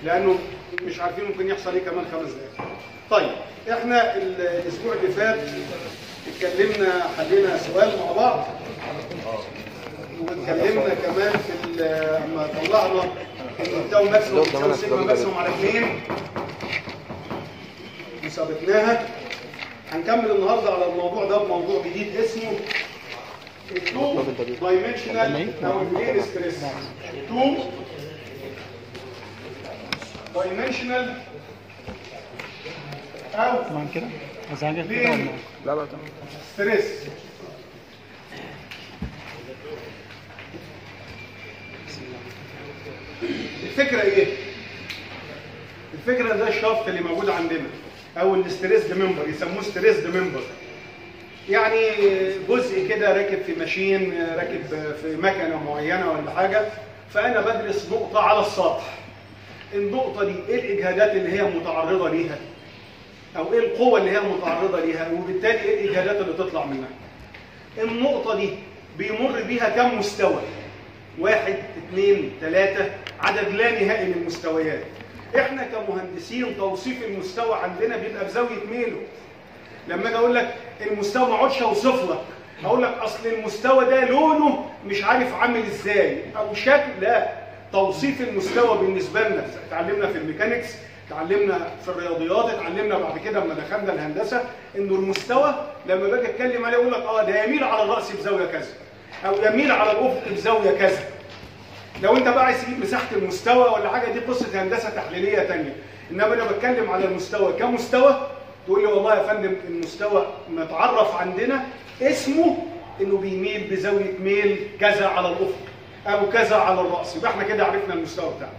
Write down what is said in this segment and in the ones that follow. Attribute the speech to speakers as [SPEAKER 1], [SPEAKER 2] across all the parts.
[SPEAKER 1] لانه مش عارفين ممكن يحصل ايه كمان خمس دقائق طيب احنا الاسبوع اللي فات اتكلمنا حلينا سؤال مع بعض واتكلمنا كمان في ال- لما طلعنا ان التاو ماكسيموم بتساوي سيجما ماكسيموم على 2 وثبتناها هنكمل النهارده على الموضوع ده بموضوع جديد اسمه التو دايمنشنال او البلين ستريس تو دايمنشنال او
[SPEAKER 2] تمام كده عايز حاجه كده
[SPEAKER 1] بلين
[SPEAKER 2] ولا
[SPEAKER 3] لا لا تمام
[SPEAKER 1] ستريس الفكرة ايه؟ الفكرة ده الشفط اللي موجود عندنا او الستريسد ممبر يسموه ستريسد ممبر يعني جزء كده راكب في ماشين راكب في مكنة معينة ولا حاجة فأنا بدرس نقطة على السطح النقطة دي ايه الإجهادات اللي هي متعرضة ليها او ايه القوة اللي هي متعرضة ليها وبالتالي ايه الاجهادات اللي تطلع منها النقطة دي بيمر بيها كم مستوى واحد اثنين ثلاثة عدد لا نهائي من المستويات احنا كمهندسين توصيف المستوى عندنا بيبقى بزاوية ميله لما اجي اقول لك المستوى ما اقعدش اوصف لك اقول لك اصل المستوى ده لونه مش عارف عامل ازاي او شكل لا توصيف المستوى بالنسبه لنا اتعلمنا في الميكانيكس اتعلمنا في الرياضيات اتعلمنا بعد كده لما دخلنا الهندسه انه المستوى لما باجي اتكلم عليه اقول لك اه ده يميل على الراس بزاويه كذا او يميل على الافق بزاويه كذا لو انت بقى عايز تجيب مساحه المستوى ولا حاجه دي قصه هندسه تحليليه تانية انما انا بتكلم على المستوى كمستوى تقول لي والله يا فندم المستوى متعرف عندنا اسمه انه بيميل بزاويه ميل كذا على الافق او كذا على الراس يبقى احنا كده عرفنا المستوى بتاعنا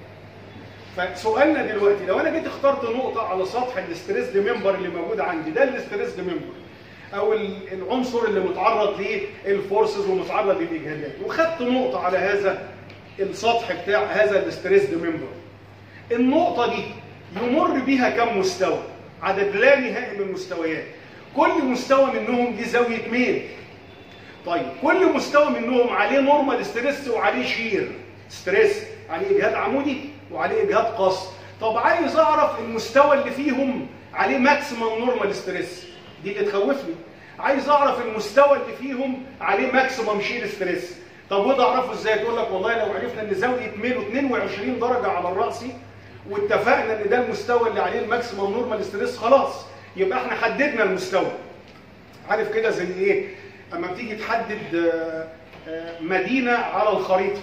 [SPEAKER 1] فسؤالنا دلوقتي لو انا جيت اخترت نقطه على سطح الاستريسد ممبر اللي موجود عندي ده الاستريسد ممبر او ال- العنصر اللي متعرض للفورسز ومتعرض للاجهادات وخدت نقطه على هذا السطح بتاع هذا الاستريسد ممبر النقطه دي يمر بيها كم مستوى عدد لا نهائي من المستويات كل مستوى منهم دي زاويه ميل طيب كل مستوى منهم عليه نورمال ستريس وعليه شير ستريس عليه اجهاد عمودي وعليه اجهاد قص طب عايز اعرف المستوى اللي فيهم عليه ماكسيمم نورمال ستريس دي اللي تخوفني عايز اعرف المستوى اللي فيهم عليه ماكسيمم شير ستريس طب وده اعرفه ازاي تقول لك والله لو عرفنا ان زاويه ميله 22 درجه على الراس واتفقنا ان ده المستوى اللي عليه الماكسيمم نورمال ستريس خلاص يبقى احنا حددنا المستوى عارف كده زي ايه اما بتيجي تحدد آه، آه، مدينه على الخريطه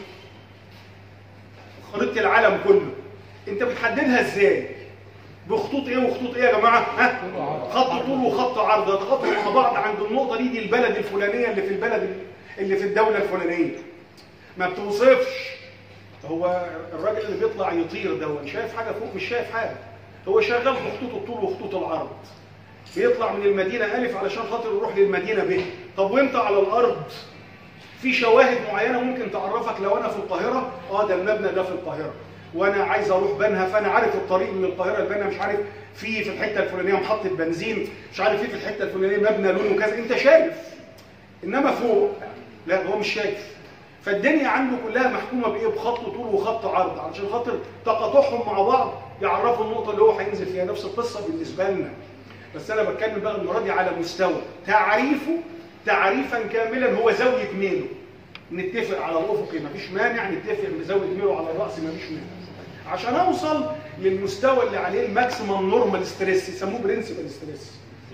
[SPEAKER 1] خريطه العالم كله انت بتحددها ازاي بخطوط ايه وخطوط ايه يا جماعه ها خط طول وخط عرض يتخطوا مع بعض عند النقطه دي دي البلد الفلانيه اللي في البلد اللي في الدوله الفلانيه ما بتوصفش هو الراجل اللي بيطلع يطير ده شايف حاجه فوق مش شايف حاجه هو شغال بخطوط الطول وخطوط العرض بيطلع من المدينه الف علشان خاطر يروح للمدينه ب طب وانت على الارض في شواهد معينه ممكن تعرفك لو انا في القاهره اه ده المبنى ده في القاهره وانا عايز اروح بنها فانا عارف الطريق من القاهره لبنها مش عارف في في الحته الفلانيه محطه بنزين مش عارف في في الحته الفلانيه مبنى لونه كذا انت شايف انما فوق لا هو مش شايف فالدنيا عنده كلها محكومه بايه بخط طول وخط عرض علشان خاطر تقاطعهم مع بعض يعرفوا النقطه اللي هو هينزل فيها نفس القصه بالنسبه لنا بس انا بتكلم بقى المره دي على مستوى تعريفه تعريفا كاملا هو زاويه ميله نتفق على الافقي مفيش مانع نتفق بزاويه ميله على الراس مفيش مانع عشان اوصل للمستوى اللي عليه الماكسيمم نورمال ستريس يسموه برنسبل ستريس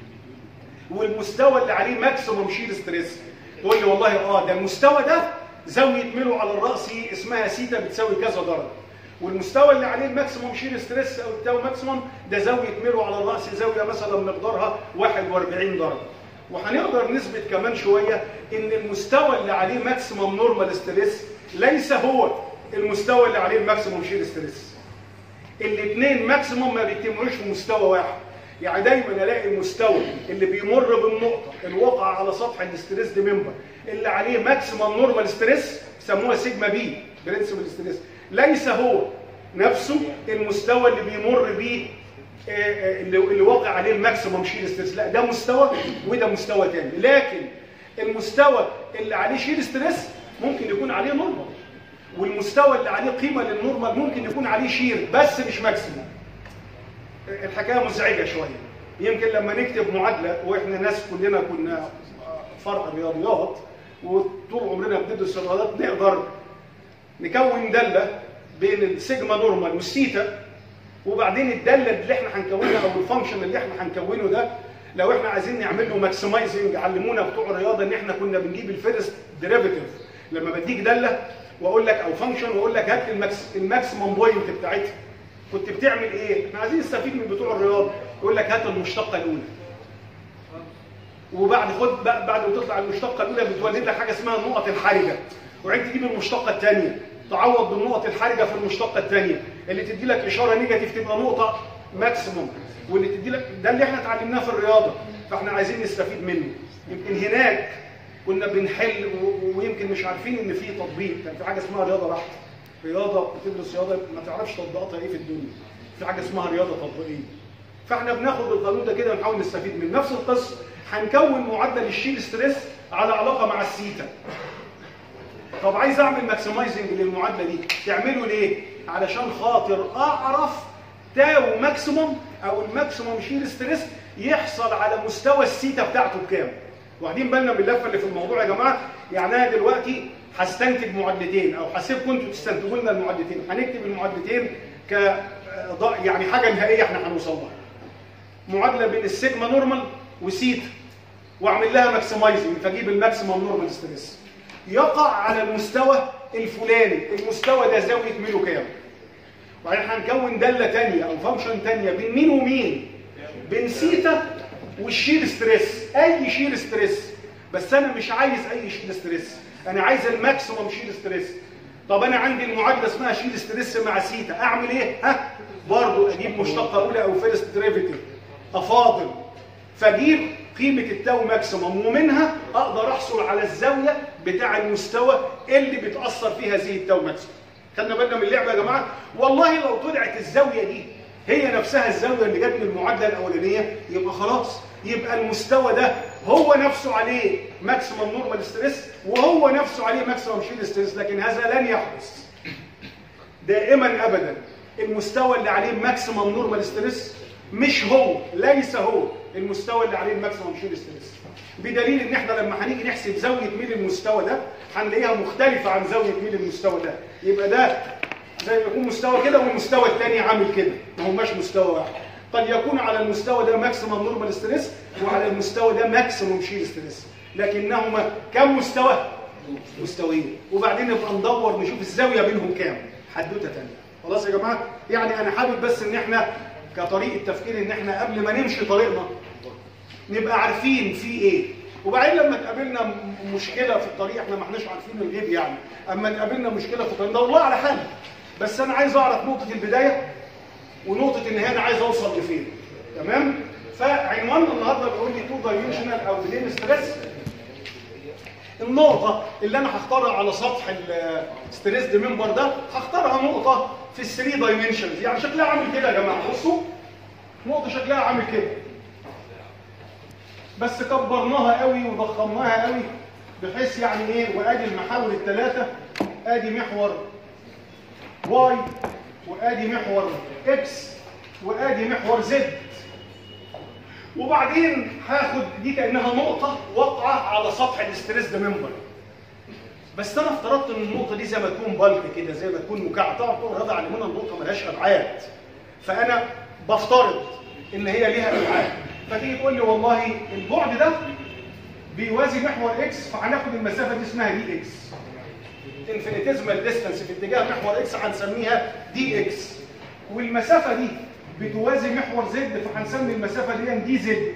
[SPEAKER 1] والمستوى اللي عليه ماكسيمم شير ستريس تقول لي والله اه ده المستوى ده زاويه ميله على الراس اسمها سيتا بتساوي كذا درجه والمستوى اللي عليه الماكسيموم شير ستريس او التاو ماكسيموم ده زاويه ميله على الراس زاويه مثلا مقدارها 41 درجه وهنقدر نثبت كمان شويه ان المستوى اللي عليه ماكسيموم نورمال ستريس ليس هو المستوى اللي عليه الماكسيموم شير ستريس الاثنين ماكسيموم ما بيتمروش في مستوى واحد يعني دايما الاقي المستوى اللي بيمر بالنقطه الواقع على سطح الاستريس دي ممبر اللي عليه ماكسيمم نورمال ستريس سموها سيجما بي برنسبل ستريس ليس هو نفسه المستوى اللي بيمر بيه آه، آه، اللي اللي واقع عليه الماكسيمم شير ستريس لا ده مستوى وده مستوى تاني لكن المستوى اللي عليه شير ستريس ممكن يكون عليه نورمال والمستوى اللي عليه قيمه للنورمال ممكن يكون عليه شير بس مش ماكسيموم الحكايه مزعجه شويه يمكن لما نكتب معادله واحنا ناس كلنا كنا فرع رياضيات وطول عمرنا بندرس الرياضات نقدر نكون داله بين السيجما نورمال والسيتا وبعدين الداله اللي احنا هنكونها او الفانكشن اللي احنا هنكونه ده لو احنا عايزين نعمل له ماكسمايزنج علمونا بتوع الرياضه ان احنا كنا بنجيب الفيرست ديريفيتيف لما بديك داله واقول لك او فانكشن واقول لك هات لي الماكس الماكسيمم بوينت بتاعتها كنت بتعمل ايه؟ احنا عايزين نستفيد من بتوع الرياضه يقول لك هات المشتقه الاولى وبعد خد بعد ما تطلع المشتقه الاولى بتولد لك حاجه اسمها النقط الحرجه وبعدين تجيب المشتقه الثانيه تعوض بالنقط الحرجه في المشتقه الثانيه اللي تدي لك اشاره نيجاتيف تبقى نقطه ماكسيموم واللي تدي لك ده اللي احنا اتعلمناه في الرياضه فاحنا عايزين نستفيد منه يمكن هناك كنا بنحل ويمكن مش عارفين ان في تطبيق كان في حاجه اسمها رياضه بحت رياضه بتدرس رياضه ما تعرفش تطبيقاتها ايه في الدنيا في حاجه اسمها رياضه تطبيقيه فاحنا بناخد القانون ده كده ونحاول نستفيد منه نفس القصه هنكون معدل الشيل ستريس على علاقه مع السيتا طب عايز اعمل ماكسمايزنج للمعادله دي تعمله ليه علشان خاطر اعرف تاو ماكسيموم او الماكسيموم شيل ستريس يحصل على مستوى السيتا بتاعته بكام واخدين بالنا من اللفه اللي في الموضوع يا جماعه يعني انا دلوقتي هستنتج معادلتين او هسيبكم انتوا تستنتجوا لنا المعادلتين هنكتب المعادلتين ك يعني حاجه نهائيه احنا هنوصل لها معادله بين السيجما نورمال وسيتا واعمل لها ماكسمايزنج فاجيب الماكسيمم نورمال ستريس يقع على المستوى الفلاني المستوى ده زاويه ميله كام وبعدين هنكون داله ثانيه او فانكشن ثانيه بين مين ومين بين سيتا والشير ستريس اي شير ستريس بس انا مش عايز اي شير ستريس انا عايز الماكسيمم شير ستريس طب انا عندي المعادله اسمها شير ستريس مع سيتا اعمل ايه ها برضه اجيب مشتقه اولى او فيرست ديريفيتيف افاضل فاجيب قيمه التاو ماكسيمم ومنها اقدر احصل على الزاويه بتاع المستوى اللي بتاثر فيه هذه التاو ماكسيمم خدنا بالنا من اللعبه يا جماعه والله لو طلعت الزاويه دي هي نفسها الزاويه اللي جت من المعادله الاولانيه يبقى خلاص يبقى المستوى ده هو نفسه عليه ماكسيمم نورمال ستريس وهو نفسه عليه ماكسيمم شيل ستريس لكن هذا لن يحدث دائما ابدا المستوى اللي عليه ماكسيمم نورمال ستريس مش هو ليس هو المستوى اللي عليه الماكسيمم شيل ستريس بدليل ان احنا لما هنيجي نحسب زاويه ميل المستوى ده هنلاقيها مختلفه عن زاويه ميل المستوى ده يبقى ده زي ما يكون مستوى كده والمستوى الثاني عامل كده ما هماش مستوى واحد قد يكون على المستوى ده ماكسيمم نورمال ستريس وعلى المستوى ده ماكسيمم شيل ستريس لكنهما كم مستوى مستويين وبعدين نبقى ندور نشوف الزاويه بينهم كام حدوته ثانيه خلاص يا جماعه يعني انا حابب بس ان احنا كطريقه تفكير ان احنا قبل ما نمشي طريقنا نبقى عارفين في ايه وبعدين لما تقابلنا مشكله في الطريق احنا ما احناش عارفين الغيب يعني اما تقابلنا مشكله في الطريق ده والله على حال بس انا عايز اعرف نقطه البدايه ونقطه النهايه انا عايز اوصل لفين تمام فعنواننا النهارده بيقول لي تو دايمنشنال او بلين ستريس النقطة اللي أنا هختارها على سطح الستريس ممبر ده هختارها نقطة في الثري دايمنشنز يعني شكلها عامل كده يا جماعة بصوا نقطة شكلها عامل كده بس كبرناها قوي وضخمناها قوي بحيث يعني ايه وادي المحاور الثلاثة ادي محور واي وادي محور اكس وادي محور زد وبعدين هاخد دي كانها نقطه واقعه على سطح الاستريس ده ممبر بس انا افترضت ان النقطه دي زي ما تكون بلك كده زي ما تكون مكعب طبعا طول الرياضه علمونا النقطه ملهاش ابعاد فانا بفترض ان هي ليها ابعاد فتيجي تقول لي والله البعد ده بيوازي محور اكس فهناخد المسافه دي اسمها دي اكس انفينيتيزمال ديستانس في اتجاه محور اكس هنسميها دي اكس والمسافه دي بتوازي محور زد فهنسمي المسافه دي دي زد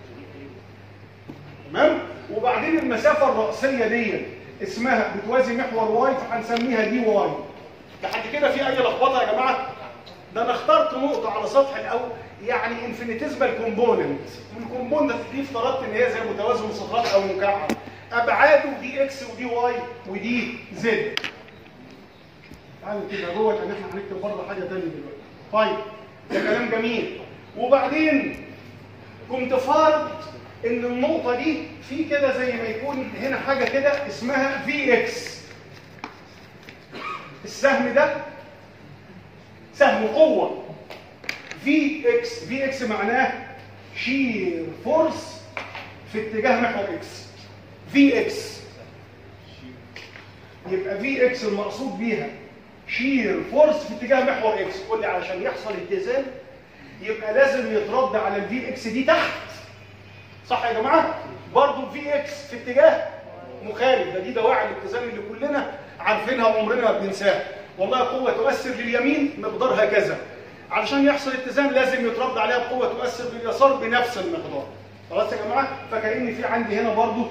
[SPEAKER 1] تمام وبعدين المسافه الرئيسيه دي اسمها بتوازي محور واي فهنسميها دي واي لحد كده في اي لخبطه يا جماعه ده انا اخترت نقطه على سطح الاول يعني انفينيتيزمال كومبوننت والكومبوننت دي افترضت ان هي زي متوازي مسطرات او مكعب ابعاده دي اكس ودي واي ودي زد تعالوا كده جوه لان احنا هنكتب بره حاجه ثانيه دلوقتي طيب ده كلام جميل وبعدين كنت فارض ان النقطه دي في كده زي ما يكون هنا حاجه كده اسمها في اكس السهم ده سهم قوه في اكس في اكس معناه شير فورس في اتجاه محور اكس في اكس يبقى في اكس المقصود بيها شير فورس في اتجاه محور اكس قول لي علشان يحصل اتزان يبقى لازم يترد على الفي اكس دي تحت صح يا جماعه برضه الفي اكس في اتجاه مخالف ده دي دواعي الاتزان اللي كلنا عارفينها وعمرنا ما بننساها والله قوه تؤثر لليمين مقدارها كذا علشان يحصل اتزان لازم يترد عليها بقوه تؤثر لليسار بنفس المقدار خلاص يا جماعه فكأن في عندي هنا برضه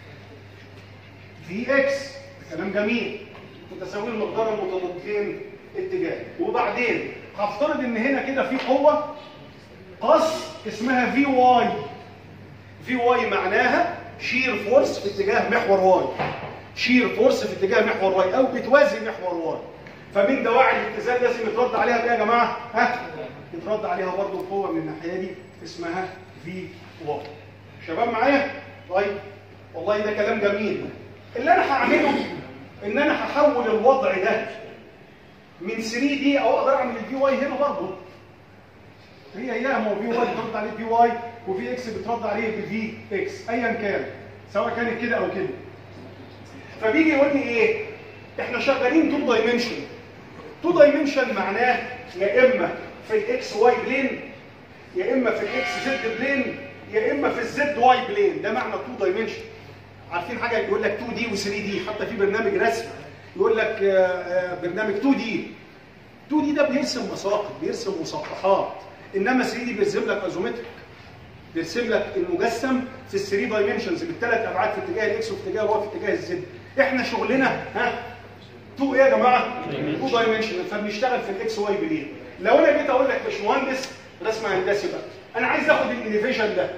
[SPEAKER 1] في اكس كلام جميل متساوي المقدار المتضادين اتجاه وبعدين هفترض ان هنا كده في قوه قص اسمها في واي في واي معناها شير فورس في اتجاه محور واي شير فورس في اتجاه محور واي او بتوازي محور واي فمن دواعي الاتزان لازم يترد عليها بايه يا جماعه ها يترد عليها برضه قوه من الناحيه دي اسمها في واي شباب معايا طيب والله ده كلام جميل اللي انا هعمله ان انا هحول الوضع ده من 3 دي او اقدر اعمل الفي واي هنا برضه هي هي ما هو في واي بترد عليه في واي وفي اكس بترد عليه بفي اكس ايا كان سواء كانت كده او كده فبيجي يقول لي ايه احنا شغالين تو دايمنشن تو دايمنشن معناه يا اما في الاكس واي بلين يا اما في الاكس زد بلين يا اما في الزد واي بلين ده معنى تو دايمنشن عارفين حاجه يقول لك 2 دي و3 دي حتى في برنامج رسم يقول لك آه، آه، برنامج 2 دي 2 دي ده بيرسم مساقط بيرسم مسطحات انما 3 دي بيرسم لك ايزومتريك بيرسم لك المجسم في ال 3 دايمنشنز بالثلاث ابعاد في اتجاه الاكس وفي اتجاه الواي في اتجاه الزد احنا شغلنا ها 2 ايه يا جماعه 2 دايمنشن فبنشتغل في الاكس واي بلين لو انا جيت اقول لك يا باشمهندس رسم هندسي بقى انا عايز اخد الانيفيشن ده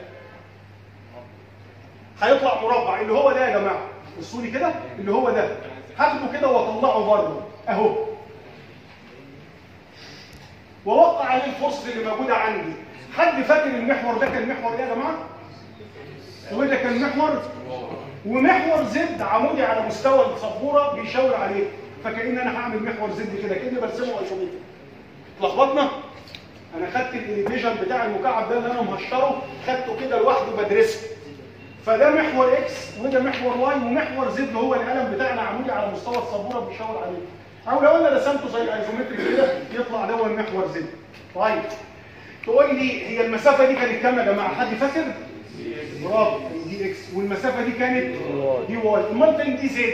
[SPEAKER 1] هيطلع مربع اللي هو ده يا جماعه بصوا لي كده اللي هو ده هاخده كده واطلعه بره اهو واوقع عليه الفرصه اللي موجوده عندي حد فاكر المحور ده كان محور ايه يا جماعه وده كان محور ومحور زد عمودي على مستوى السبوره بيشاور عليه فكأن انا هعمل محور زد كده كأني برسمه ايسومتريك اتلخبطنا انا خدت الانيفيشن بتاع المكعب ده اللي انا مهشره خدته كده لوحده بدرسه فده محور اكس وده محور واي ومحور زد هو القلم بتاعنا عمودي على مستوى السبوره بيشاور عليه او لو انا رسمته زي الايزومتريك كده يطلع ده هو المحور زد طيب تقول لي هي المسافه دي كانت كام يا جماعه حد فاكر برافو دي اكس والمسافه دي كانت دي واي امال فين دي زد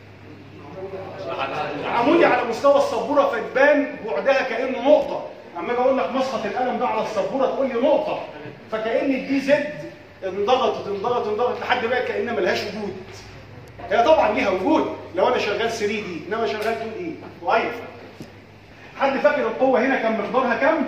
[SPEAKER 1] عمودي على مستوى السبوره فتبان بعدها كانه نقطه اما اجي اقول لك مسقط القلم ده على السبوره تقول لي نقطه فكان الدي زد انضغطت انضغطت انضغطت لحد بقى كانها ملهاش وجود هي طبعا ليها وجود لو انا شغال 3 دي انما شغال 2 دي كويس حد فاكر القوه هنا كان مقدارها كام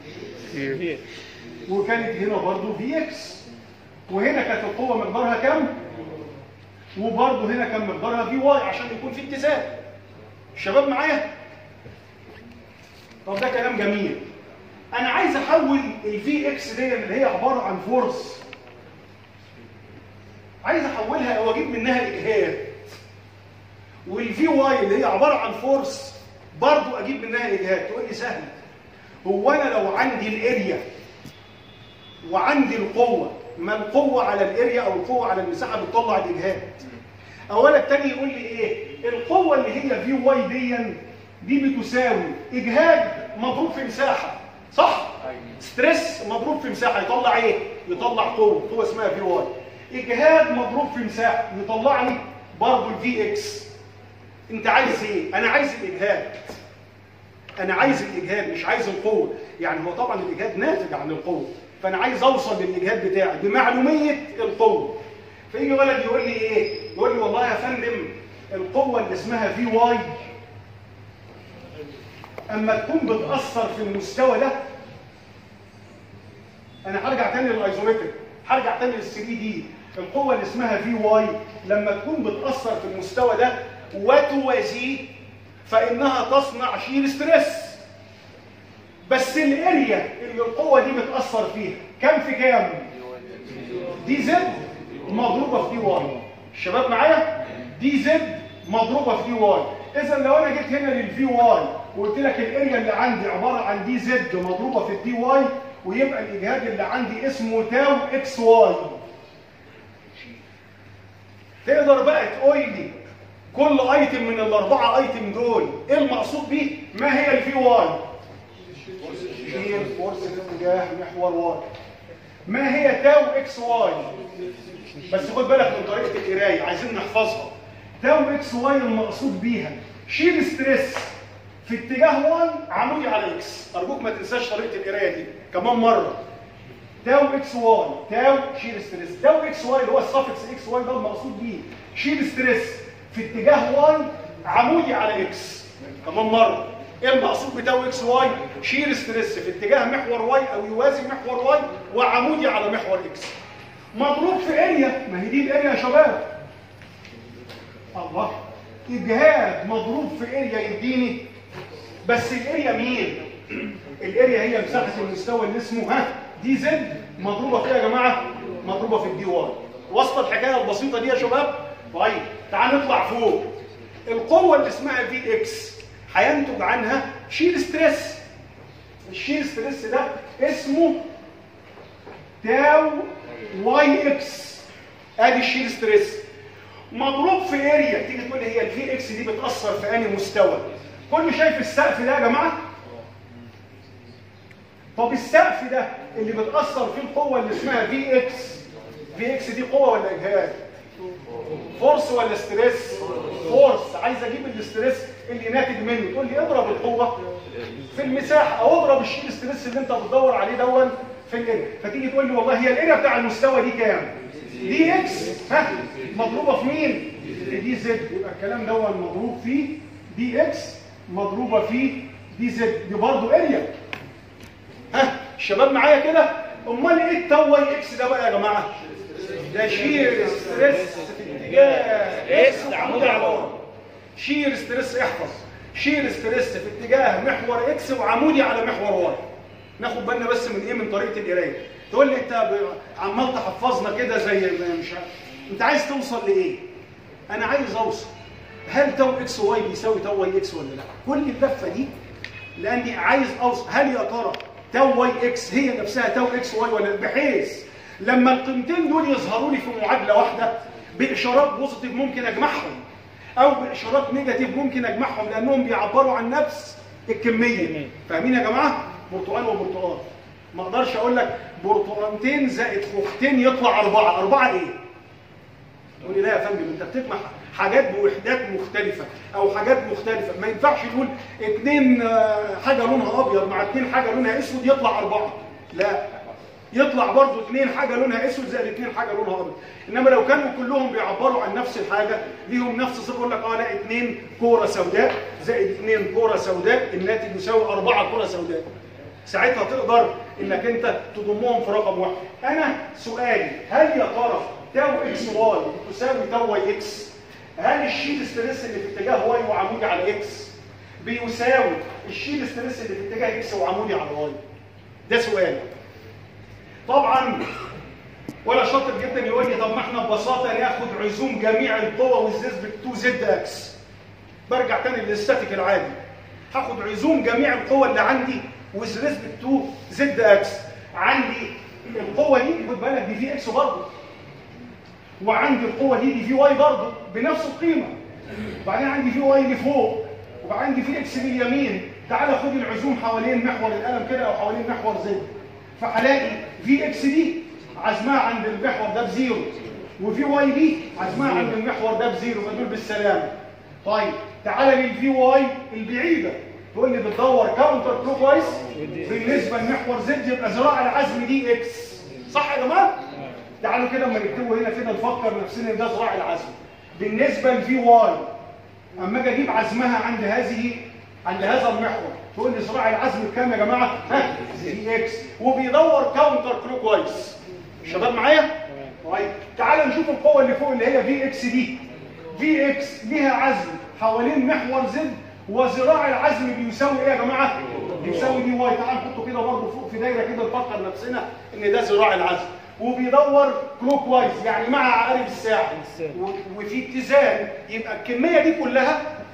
[SPEAKER 1] وكانت هنا برضو في اكس وهنا كانت القوه مقدارها كام وبرضو هنا كان مقدارها في واي عشان يكون في اتزان الشباب معايا طب ده كلام جميل انا عايز احول الفي اكس دي اللي هي عباره عن فورس عايز احولها او اجيب منها اجهاد والفي واي اللي هي عباره عن فورس برضو اجيب منها اجهاد تقول لي سهل هو انا لو عندي الاريا وعندي القوه ما القوه على الاريا او القوه على المساحه بتطلع الاجهاد اولا التاني يقول لي ايه القوه اللي هي في واي دي دي بتساوي اجهاد مضروب في مساحه صح ستريس مضروب في مساحه يطلع ايه يطلع قوه قوه اسمها في واي اجهاد مضروب في مساحه يطلع لي برضه الفي اكس انت عايز ايه انا عايز الاجهاد انا عايز الاجهاد مش عايز القوه يعني هو طبعا الاجهاد ناتج عن القوه فانا عايز اوصل للاجهاد بتاعي بمعلوميه القوه فيجي ولد يقول لي ايه يقول لي والله يا فندم القوه اللي اسمها في واي اما تكون بتاثر في المستوى ده انا هرجع تاني للايزومتريك هرجع تاني لل 3 دي القوه اللي اسمها في واي لما تكون بتاثر في المستوى ده وتوازيه فانها تصنع شير ستريس بس الاريا اللي القوه دي بتاثر فيها كام في كام دي زد مضروبه في دي واي الشباب معايا دي زد مضروبه في دي واي اذا لو انا جيت هنا للفي واي وقلت لك الاريا اللي عندي عباره عن دي زد مضروبه في الدي واي ويبقى الاجهاد اللي عندي اسمه تاو اكس واي تقدر بقى تقول لي كل ايتم من الاربعه ايتم دول ايه المقصود بيه ما هي الفي واي هي الفورس اتجاه محور واي ما هي تاو اكس واي بس خد بالك من طريقه القرايه عايزين نحفظها تاو اكس واي المقصود بيها شيل ستريس في اتجاه واي عمودي على اكس ارجوك ما تنساش طريقه القرايه دي كمان مره تاو اكس واي تاو شيل ستريس تاو اكس واي اللي هو السفكس اكس واي ده المقصود بيه شيل ستريس في اتجاه واي عمودي على اكس كمان مره ايه المقصود بتاو اكس واي شيل ستريس في اتجاه محور واي او يوازي محور واي وعمودي على محور اكس مضروب في اريا ما هي دي الاريا يا شباب الله اجهاد مضروب في اريا يديني بس الاريا مين الاريا هي مساحه المستوى اللي اسمه ها دي زد مضروبه فيها يا جماعه مضروبه في الدي واي واصله الحكايه البسيطه دي يا شباب طيب تعال نطلع فوق القوه اللي اسمها في اكس هينتج عنها شيل ستريس الشيل ستريس ده اسمه تاو واي اكس ادي الشيل ستريس مضروب في اريا تيجي تقول لي هي الفي اكس دي بتاثر في انهي مستوى كل شايف السقف ده يا جماعه طب السقف ده اللي بتاثر فيه القوه اللي اسمها في اكس في اكس دي قوه ولا اجهاد فورس ولا ستريس فورس عايز اجيب الاستريس اللي ناتج منه تقول لي اضرب القوه في المساحه او اضرب الشيل ستريس اللي انت بتدور عليه دون في الاريا فتيجي تقول لي والله هي الاريا بتاع المستوى دي كام دي اكس ها مضروبه في مين في دي زد يبقى الكلام دون مضروب في دي اكس مضروبه في دي زد دي برضه اريا ها الشباب معايا كده امال ايه التو واي اكس ده بقى يا جماعه ده شير ستريس في اتجاه اكس عمود على واي شير ستريس احفظ شير ستريس في اتجاه محور اكس وعمودي على محور واي ناخد بالنا بس من ايه من طريقه القرايه تقول لي انت ب- عمال تحفظنا كده زي ما مش عارف انت عايز توصل لايه انا عايز اوصل هل تو اكس واي بيساوي تو واي اكس ولا لا كل اللفه دي لاني عايز اوصل هل يا ترى تو واي اكس هي نفسها تو اكس واي ولا بحيث لما القيمتين دول يظهروا لي في معادله واحده باشارات بوزيتيف ممكن اجمعهم او باشارات نيجاتيف ممكن اجمعهم لانهم بيعبروا عن نفس الكميه فاهمين يا جماعه برتقال وبرتقال ما اقدرش اقول لك برتقانتين زائد خوختين يطلع اربعه اربعه ايه تقول لي لا يا فندم انت بتجمع حاجات بوحدات مختلفة او حاجات مختلفة ما ينفعش نقول اتنين آه، حاجة لونها ابيض مع اتنين حاجة لونها اسود يطلع اربعة لا يطلع برضو اتنين حاجة لونها اسود زائد اتنين حاجة لونها ابيض انما لو كانوا كلهم بيعبروا عن نفس الحاجة ليهم نفس صفة يقول لك اه لا اتنين كورة سوداء زائد اتنين كورة سوداء الناتج يساوي اربعة كورة سوداء ساعتها تقدر انك انت تضمهم في رقم واحد انا سؤالي هل يا ترى تاو اكس واي تساوي تاو واي اكس هل الشيل ستريس اللي في اتجاه واي وعمودي على اكس بيساوي الشيل ستريس اللي في اتجاه اكس وعمودي على واي ده سؤال طبعا ولا شاطر جدا يقول لي طب ما احنا ببساطه ناخد عزوم جميع القوى والنسبه 2 زد اكس برجع تاني للاستاتيك العادي هاخد عزوم جميع القوى اللي عندي ونسبه 2 زد اكس عندي القوه دي خد بالك دي في اكس برضه وعندي القوه دي دي في واي برضه بنفس القيمه وبعدين عندي في واي لفوق وبعدين عندي في اكس لليمين تعال خد العزوم حوالين محور القلم كده او حوالين محور زد فهلاقي في اكس دي عزمها عند المحور ده بزيرو وفي واي دي عزمها عند المحور ده بزيرو فدول بالسلامه طيب تعالى للفي واي البعيده تقول لي بتدور كاونتر كلوك وايز بالنسبه لمحور زد يبقى ذراع العزم دي اكس صح يا جماعه؟ تعالوا كده اما نكتبه هنا كده نفكر نفسنا ان ده ذراع العزم بالنسبه لفي واي اما اجي اجيب عزمها عند هذه عند هذا المحور تقول لي ذراع العزم بكام يا جماعه؟ ها دي اكس وبيدور كاونتر كلوك وايز الشباب معايا؟ طيب تعال نشوف القوه اللي فوق اللي هي في اكس دي في اكس ليها عزم حوالين محور زد وذراع العزم بيساوي ايه يا جماعه؟ بيساوي دي واي تعال نحطه كده برضه فوق في دايره كده نفكر نفسنا ان ده ذراع العزم وبيدور كلوك وايز يعني مع عقارب الساعه و- وفي اتزان يبقى الكميه دي كلها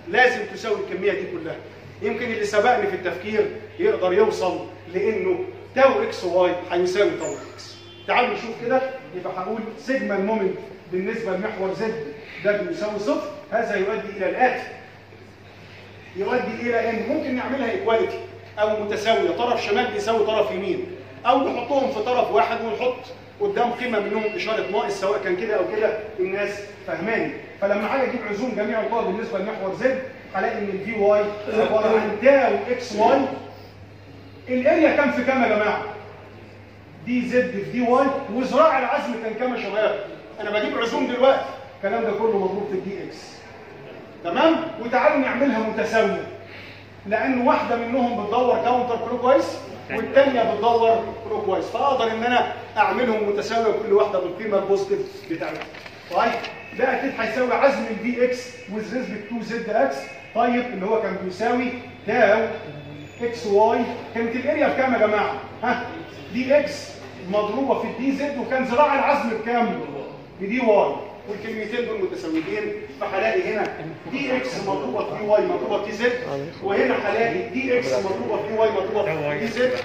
[SPEAKER 1] لازم تساوي الكميه دي كلها يمكن اللي سبقني في التفكير يقدر يوصل لانه تاو اكس واي هيساوي تاو اكس تعالوا نشوف كده يبقى هقول سيجما المومنت بالنسبه لمحور زد ده بيساوي صفر هذا يؤدي الى الاتي يؤدي الى ان ممكن نعملها ايكواليتي او متساويه طرف شمال بيساوي طرف يمين او نحطهم في طرف واحد ونحط قدام قيمه منهم اشاره ناقص سواء كان كده او كده الناس فهماني فلما عايز اجيب عزوم جميع القوى بالنسبه لمحور زد هلاقي ان الفي واي عباره عن تاو اكس واي الاريا كام في كام يا جماعه؟ دي زد في دي واي وذراع العزم كان كام يا شباب؟ انا بجيب عزوم دلوقتي الكلام ده كله مضروب في الدي اكس تمام؟ وتعالوا نعملها متساويه لان واحده منهم بتدور كاونتر كلوك وايز والثانيه بتدور كلوك وايز فاقدر ان انا اعملهم متساويه كل واحده بالقيمه البوزيتيف بتاعتها طيب ده اكيد هيساوي عزم الفي اكس ويز ريسبكت تو زد اكس طيب اللي هو كان بيساوي تاو اكس واي كانت الاريا بكام يا جماعه؟ ها دي اكس مضروبه في الدي زد وكان ذراع العزم بكام؟ بدي واي والكلمتين دول متساويين فهلاقي هنا دي اكس مضروبه في دي واي مضروبه في دي زد وهنا هلاقي دي اكس مضروبه في دي واي مضروبه في دي زد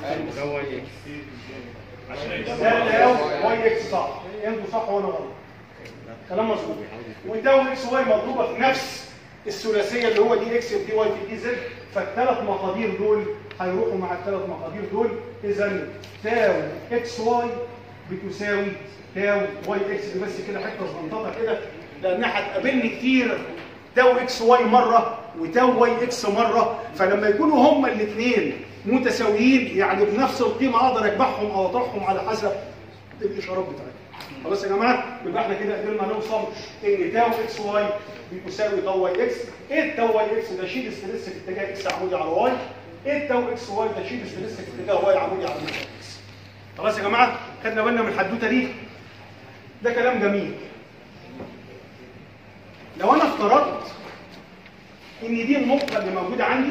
[SPEAKER 1] ده تاو واي اكس صح انتوا صح وانا غلط كلام مظبوط وتاو اكس واي مضروبه في نفس الثلاثيه اللي هو دي اكس في دي واي في دي زد فالثلاث مقادير دول هيروحوا مع الثلاث مقادير دول اذا تاو اكس واي بتساوي تاو واي اكس دي بس كده حته صغنططه كده لانها هتقابلني كتير تاو اكس واي مره وتاو واي اكس مره فلما يكونوا هما الاثنين متساويين يعني بنفس القيمه اقدر اجمعهم او اطرحهم على حسب الاشارات بتاعتهم خلاص يا جماعه يبقى احنا كده قدرنا نوصل ان تاو اكس واي بيساوي تاو واي اكس ايه التاو واي اكس ده شيل ستريس في اتجاه اكس عمودي على واي ايه التاو اكس واي ده شيل ستريس في اتجاه واي عمودي على اكس خلاص يا جماعه خدنا بالنا من الحدوته دي ده كلام جميل لو انا افترضت ان دي النقطه اللي موجوده عندي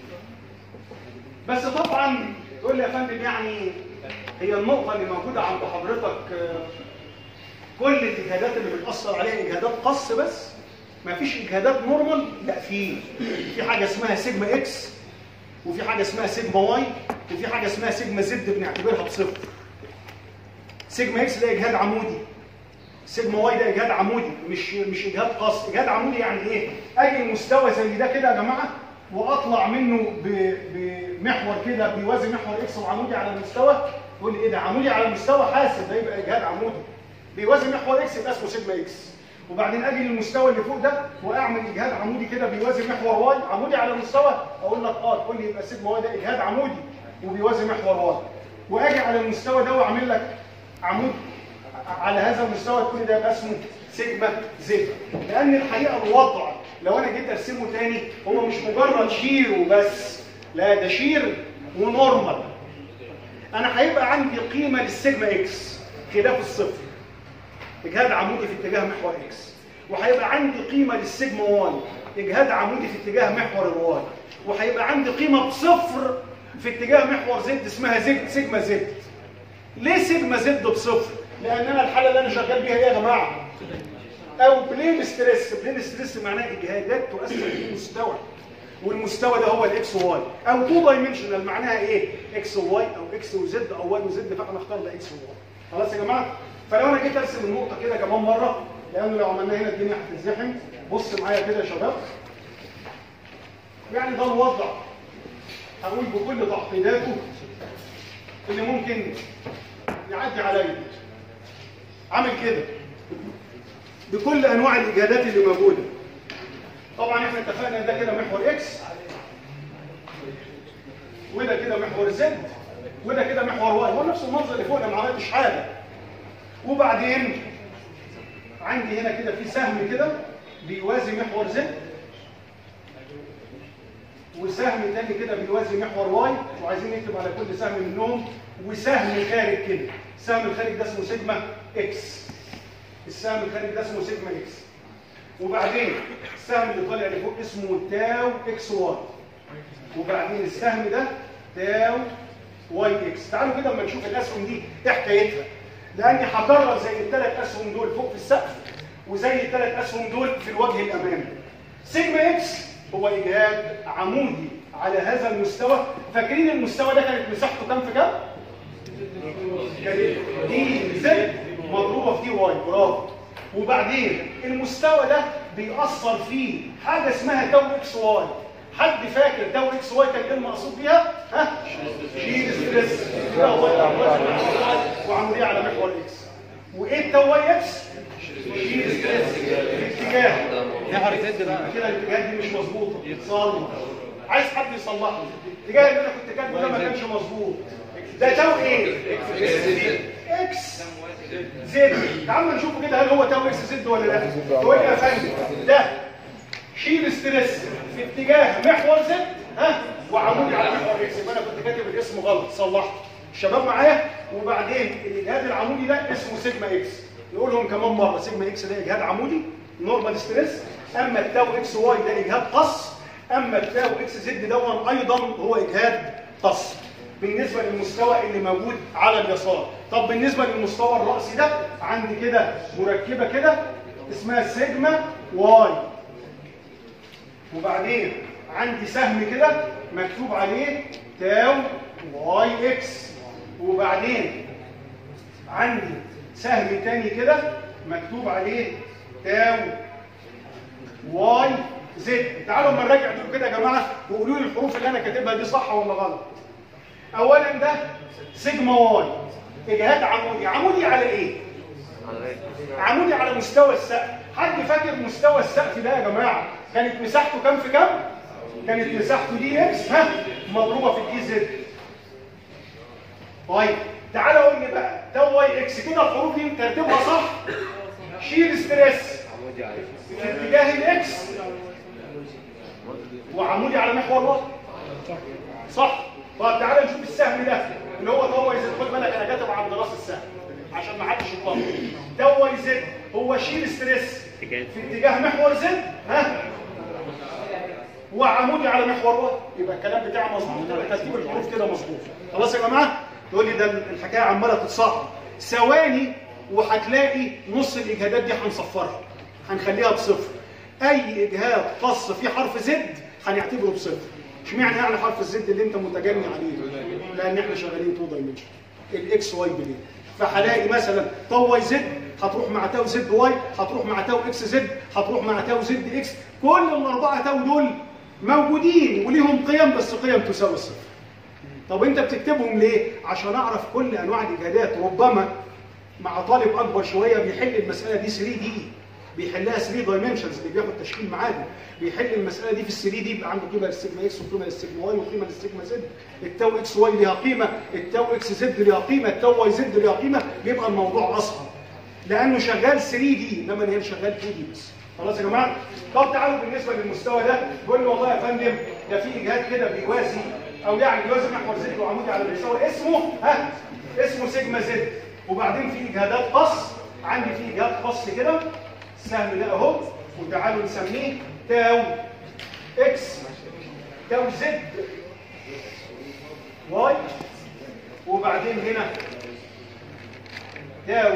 [SPEAKER 1] بس طبعا تقول لي يا فندم يعني هي النقطه اللي موجوده عند حضرتك كل الاجهادات اللي بتاثر عليها اجهادات قص بس ما فيش اجهادات نورمال لا في في حاجه اسمها سيجما اكس وفي حاجه اسمها سيجما واي وفي حاجه اسمها سيجما زد بنعتبرها بصفر سيجما اكس ده اجهاد عمودي سيجما واي ده اجهاد عمودي مش مش اجهاد قص اجهاد عمودي يعني ايه اجي المستوى زي ده كده يا جماعه واطلع منه بمحور كده بيوازي محور اكس وعمودي على المستوى تقول لي ايه ده عمودي على المستوى حاسب ده يبقى اجهاد عمودي بيوازي محور اكس يبقى اسمه سيجما اكس وبعدين اجي للمستوى اللي فوق ده واعمل اجهاد عمودي كده بيوازي محور واي عمودي على المستوى اقول لك اه تقول لي يبقى سيجما واي ده اجهاد عمودي وبيوازي محور واي واجي على المستوى ده واعمل لك عمود على هذا المستوى تقول لي ده يبقى اسمه سيجما زد لان الحقيقه الوضع لو انا جيت ارسمه تاني هو مش مجرد شير وبس لا ده شير ونورمال انا هيبقى عندي قيمه للسيجما اكس خلاف الصفر اجهاد عمودي في اتجاه محور اكس وهيبقى عندي قيمه للسيجما واي اجهاد عمودي في اتجاه محور الواي وهيبقى عندي قيمه بصفر في اتجاه محور زد اسمها زد سيجما زد ليه سيجما زد بصفر لان انا الحاله اللي انا شغال بيها ايه يا جماعه او بلين ستريس بلين ستريس معناه اجهادات تؤثر في المستوى والمستوى ده هو الاكس واي او تو دايمنشنال معناها ايه اكس وواي او اكس وزد او واي وزد فاحنا نختار ده اكس وواي خلاص يا جماعه فلو انا جيت ارسم النقطه كده كمان مره لانه لو عملنا هنا الدنيا هتتزحم بص معايا كده يا شباب يعني ده الوضع هقول بكل تعقيداته اللي ممكن يعدي عليا عامل كده بكل انواع الاجهادات اللي موجوده طبعا احنا اتفقنا ان ده كده محور اكس وده كده محور زد وده كده محور واي هو نفس المنظر اللي فوق انا ما عملتش حاجه وبعدين عندي هنا كده في سهم كده بيوازي محور زد وسهم تاني كده بيوازي محور واي وعايزين نكتب على كل سهم منهم وسهم خارج كده السهم الخارج ده اسمه سيجما اكس السهم الخارج ده اسمه سيجما اكس وبعدين السهم اللي طالع لفوق اسمه تاو اكس واي وبعدين السهم ده تاو واي اكس تعالوا كده اما نشوف الاسهم دي ايه حكايتها لاني هكرر زي الثلاث اسهم دول فوق في السقف وزي الثلاث اسهم دول في الوجه الامامي سيجما اكس هو اجهاد عمودي على هذا المستوى فاكرين المستوى ده كانت مساحته كام في كام كانت دي زد مضروبه في دي واي برافو وبعدين المستوى ده بيأثر فيه حاجه اسمها تو اكس واي حد فاكر تو اكس واي كان ايه المقصود بيها ها شيل ستريس كده هو وعموديه على محور اكس وايه التو واي اكس شيل ستريس في اتجاه
[SPEAKER 2] نحر زد بقى
[SPEAKER 1] كده الاتجاه دي مش مظبوطه صلح عايز حد يصلح لي الاتجاه اللي انا كنت كاتبه ده ما كانش مظبوط ده تو ايه اكس زد تعالوا نشوفه كده هل هو تو اكس زد ولا لا تقول لي يا فندم ده شيل ستريس في اتجاه محور زد ها وعمودي على محور اكس يبقى انا كنت كاتب الاسم غلط صلحت الشباب معايا وبعدين الاجهاد العمودي ده اسمه سيجما اكس نقولهم كمان مره سيجما اكس ده اجهاد عمودي نورمال ستريس اما التاو اكس واي ده اجهاد قص اما التاو اكس زد دون ايضا هو اجهاد قص بالنسبه للمستوى اللي موجود على اليسار طب بالنسبه للمستوى الراسي ده عندي كده مركبه كده اسمها سيجما واي وبعدين عندي سهم كده مكتوب عليه تاو واي اكس وبعدين عندي سهم تاني كده مكتوب عليه تاو واي زد تعالوا اما نراجع دول كده يا جماعه وقولوا لي الحروف اللي انا كاتبها دي صح ولا غلط اولا ده سيجما واي اجهاد عمودي عمودي على ايه عمودي على مستوى السقف حد فاكر مستوى السقف ده يا جماعه كانت مساحته كام في كام كانت مساحته دي اكس ها مضروبه في الدي زد طيب تعالى قول لي بقى تو واي اكس كده الحروف دي ترتيبها صح شيل ستريس في اتجاه الاكس وعمودي على محور واحد صح طب تعالى نشوف السهم ده اللي هو تو واي زد خد بالك انا كاتب عند راس السهم عشان ما حدش يتلخبط تو واي زد هو شيل ستريس في اتجاه محور زد ها وعمودي على محور واحد يبقى الكلام بتاعي مظبوط يبقى ترتيب الحروف كده مظبوط خلاص يا جماعه تقول لي ده الحكايه عماله تتصعب ثواني وهتلاقي نص الاجهادات دي هنصفرها هنخليها بصفر اي اجهاد خاص فيه حرف زد هنعتبره بصفر اشمعنى يعني حرف الزد اللي انت متجني عليه لان احنا شغالين تو دايمنشن الاكس واي بلين فهلاقي مثلا تو واي زد هتروح مع تاو زد واي هتروح مع تاو اكس زد هتروح مع تاو زد اكس كل الاربعه تاو دول موجودين وليهم قيم بس قيم تساوي الصفر طب انت بتكتبهم ليه عشان اعرف كل انواع الاجهادات ربما مع طالب اكبر شويه بيحل المساله دي 3 دي بيحلها 3 دايمنشنز اللي بياخد تشكيل معادن بيحل المساله دي في ال 3 دي بيبقى عنده قيمه للسيجما اكس وقيمه للسيجما واي وقيمه للسيجما زد التاو اكس واي ليها قيمه التاو اكس زد ليها قيمه التاو واي زد ليها قيمه بيبقى الموضوع اصعب لانه شغال 3 دي انما هي شغال 2 دي بس خلاص يا جماعه طب تعالوا بالنسبه للمستوى ده بيقول لي والله يا فندم ده في اجهاد كده بيوازي او يعني بيوازي محور زد وعمودي على المستوى اسمه ها اسمه سيجما زد وبعدين في اجهادات قص عندي في اجهاد قص كده السهم ده اهو وتعالوا نسميه تاو اكس تاو زد واي وبعدين هنا تاو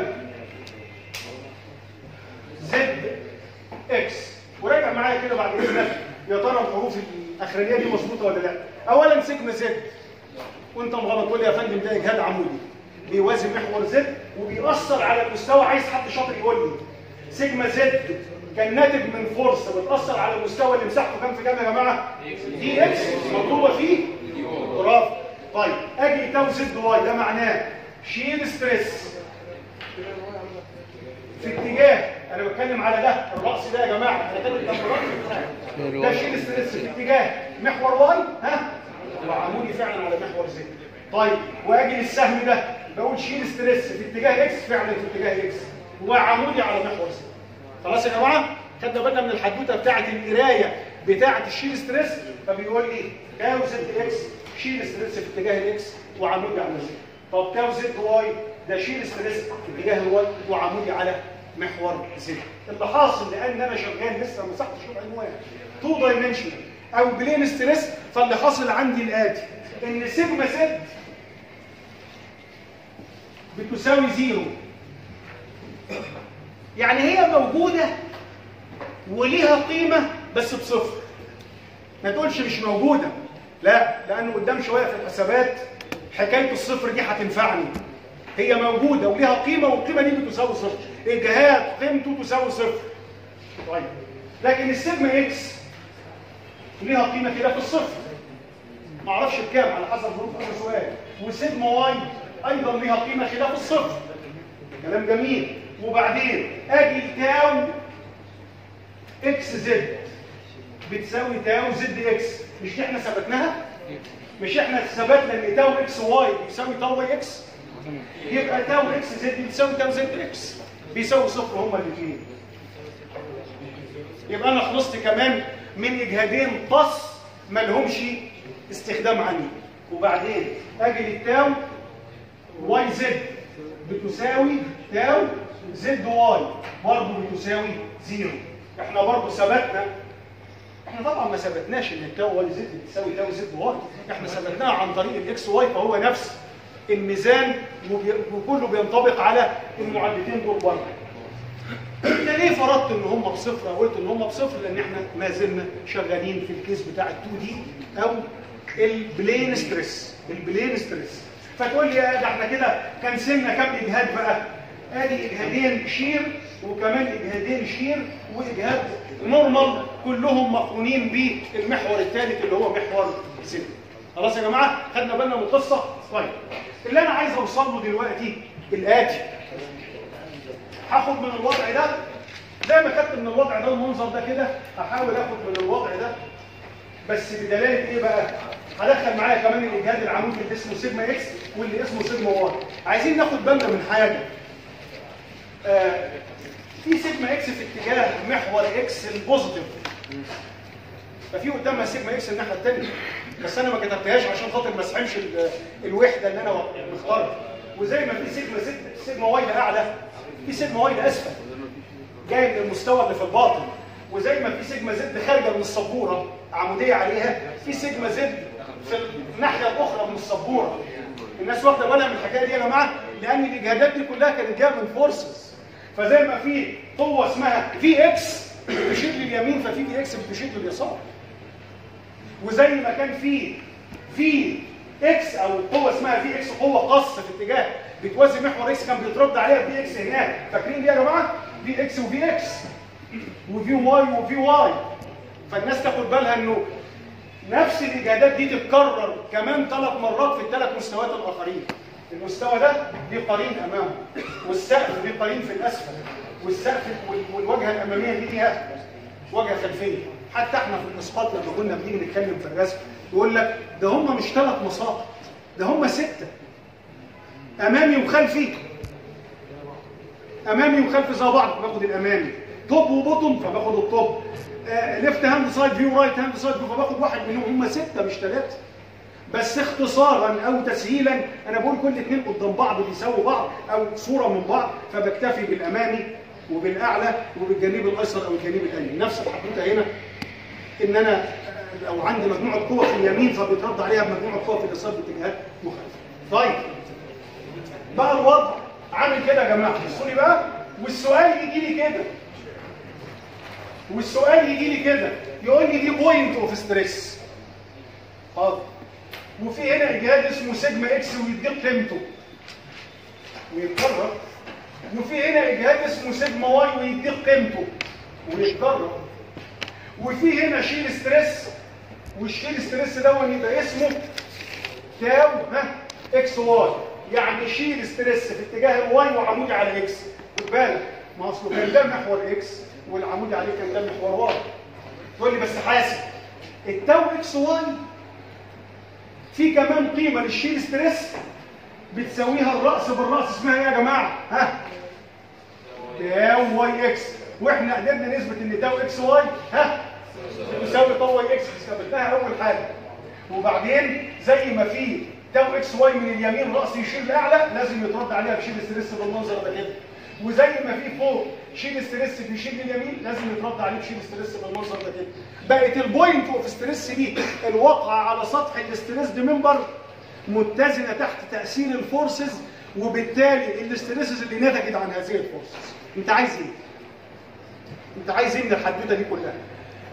[SPEAKER 1] زد اكس وراجع معايا كده بعد اذنك يا ترى الحروف الاخرانيه دي مظبوطه ولا لا اولا سيجما زد وانت مغلط تقول لي يا فندم ده اجهاد عمودي بيوازي محور زد وبيأثر على المستوى عايز حد شاطر يقول لي سيجما زد كان ناتج من فورس بتأثر على المستوى اللي مساحته كام في كام يا جماعه دي اكس مطلوبه فيه برافو طيب اجي تاو زد واي ده معناه شيل ستريس في اتجاه انا بتكلم على ده الراس ده يا جماعه انا كاتب جنب الراس ده شيل ستريس في اتجاه محور واي ها وعمودي فعلا على محور زد طيب واجي للسهم ده بقول شيل ستريس في اتجاه اكس فعلا في اتجاه اكس وعمودي على محور زد خلاص يا جماعه خدنا بالنا من الحدوته بتاعه القرايه بتاعه الشيل ستريس فبيقول لي تاو زد اكس شيل ستريس في اتجاه الاكس وعمودي على زد طب تاو زد واي ده شيل ستريس في اتجاه الواي وعمودي على محور زد اللي حاصل لان انا شغال لسه ما مسحتش العنوان تو دايمنشنال او بلين ستريس فاللي حاصل عندي الاتي ان سيجما زد بتساوي زيرو يعني هي موجوده وليها قيمه بس بصفر ما تقولش مش موجوده لا لانه قدام شويه في الحسابات حكايه الصفر دي هتنفعني هي موجوده وليها قيمه والقيمه دي بتساوي صفر اجهاد قيمته تساوي صفر طيب لكن السيجما اكس ليها قيمه كده في الصفر ما اعرفش بكام على حسب ظروف كل سؤال وسيجما واي ايضا ليها قيمه خلاف الصفر كلام جميل وبعدين اجي تاو اكس زد بتساوي تاو زد اكس مش دي احنا ثبتناها مش احنا ثبتنا ان تاو اكس واي بيساوي تاو واي اكس يبقى تاو اكس زد بتساوي تاو زد اكس بيساوي صفر هما الاثنين يبقى انا خلصت كمان من اجهادين قص ما لهمش استخدام عندي وبعدين اجي للتاو واي زد بتساوي تاو زد واي برضه بتساوي زيرو احنا برضه ثبتنا احنا طبعا ما ثبتناش ان التاو واي زد بتساوي تاو زد واي احنا ثبتناها عن طريق الاكس واي فهو نفس الميزان وبي- وكله بينطبق على المعادلتين دول برضه انت ليه فرضت ان هم بصفر او قلت ان هم بصفر لان احنا ما زلنا شغالين في الكيس بتاع ال 2 دي او البلين ستريس البلين ستريس فتقول لي يا ده احنا كده كان سنة كام اجهاد بقى ادي اجهادين شير وكمان اجهادين شير واجهاد نورمال كلهم مقرونين بالمحور الثالث اللي هو محور سن خلاص يا جماعه خدنا بالنا من القصه طيب اللي انا عايز اوصل له دلوقتي الاتي هاخد من الوضع ده زي ما خدت من الوضع ده المنظر ده كده هحاول اخد من الوضع ده بس بدلاله ايه بقى هدخل معايا كمان الاجهاد العمودي اللي اسمه سيجما اكس واللي اسمه سيجما واي عايزين ناخد بالنا من حاجه آه في سيجما اكس في اتجاه محور اكس البوزيتيف ففي قدامها سيجما اكس الناحيه الثانيه بس انا ما كتبتهاش عشان خاطر ما اسحبش ال- الوحده اللي انا مختارها وزي ما في سيجما زد سيجما واي لاعلى في سيجما واي لاسفل جاي من المستوى اللي في الباطن وزي ما في سيجما زد خارجه من السبوره عموديه عليها في سيجما زد في الناحيه الاخرى من السبوره الناس واخده بالها من الحكايه دي يا جماعه لان الاجهادات دي كلها كانت جايه من فورسز فزي ما في قوه اسمها في اكس بتشير لليمين ففي في اكس بتشير لليسار وزي ما كان في في اكس او قوه اسمها في اكس قوه قص في اتجاه بتوازي محور اكس كان بيترد عليها في اكس هناك فاكرين دي يا جماعه في اكس وفي اكس وفي واي وفي واي فالناس تاخد بالها انه نفس الاجهادات دي تتكرر كمان ثلاث مرات في الثلاث مستويات الاخرين المستوى ده ليه قرين امامه والسقف ليه قرين في الاسفل والسقف وال- والواجهه الاماميه دي ليها واجهه خلفيه حتى احنا في الاسقاط لما كنا بنيجي نتكلم في الرسم يقول لك ده هم مش ثلاث مساقط ده هم سته امامي وخلفي امامي وخلفي زي بعض باخد الامامي توب وبوتوم فباخد التوب آه ليفت هاند سايد فيو رايت هاند سايد فيو فباخد واحد منهم هم سته مش ثلاثه بس اختصارا او تسهيلا انا بقول كل اثنين قدام بعض بيساووا بعض او صوره من بعض فبكتفي بالامامي وبالاعلى وبالجانب الايسر او الجانب الايمن نفس الحدوته هنا ان انا آه، لو عندي مجموعه قوه في اليمين فبيترد عليها بمجموعه قوه في اليسار باتجاهات مختلفه طيب بقى الوضع عامل كده يا جماعه بصوا لي بقى والسؤال يجي لي كده والسؤال يجي لي كده يقول لي دي بوينت اوف ستريس حاضر وفي هنا اجهاد اسمه سيجما اكس ويديك قيمته ويتكرر وفي هنا اجهاد اسمه سيجما واي ويديك قيمته ويتكرر وفي هنا شيل ستريس والشيل ستريس ده يبقى اسمه تاو ها اكس واي يعني شيل ستريس في اتجاه الواي وعمودي على اكس خد بالك ما اصله كان ده محور اكس والعمودي عليه كان ده محور واي تقول لي بس حاسب التاو اكس واي في كمان قيمه للشيل ستريس بتساويها الراس بالراس اسمها ايه يا جماعه ها تاو واي اكس واحنا قدرنا نثبت ان تاو اكس واي ها بتساوي تاو واي اكس ثبتناها اول حاجه وبعدين زي ما في تاو اكس واي من اليمين راس يشير لاعلى لازم يترد عليها بشيل ستريس بالمنظر ده كده وزي ما في فوق شيل ستريس بيشيل لليمين لازم يترد عليه بشيل ستريس بالمنظر ده كده بقت البوينت اوف ستريس دي الواقعه على سطح الاستريس دي منبر متزنه تحت تاثير الفورسز وبالتالي الاستريسز اللي نتجت عن هذه الفورسز انت عايز ايه انت عايز ايه من الحدوته دي كلها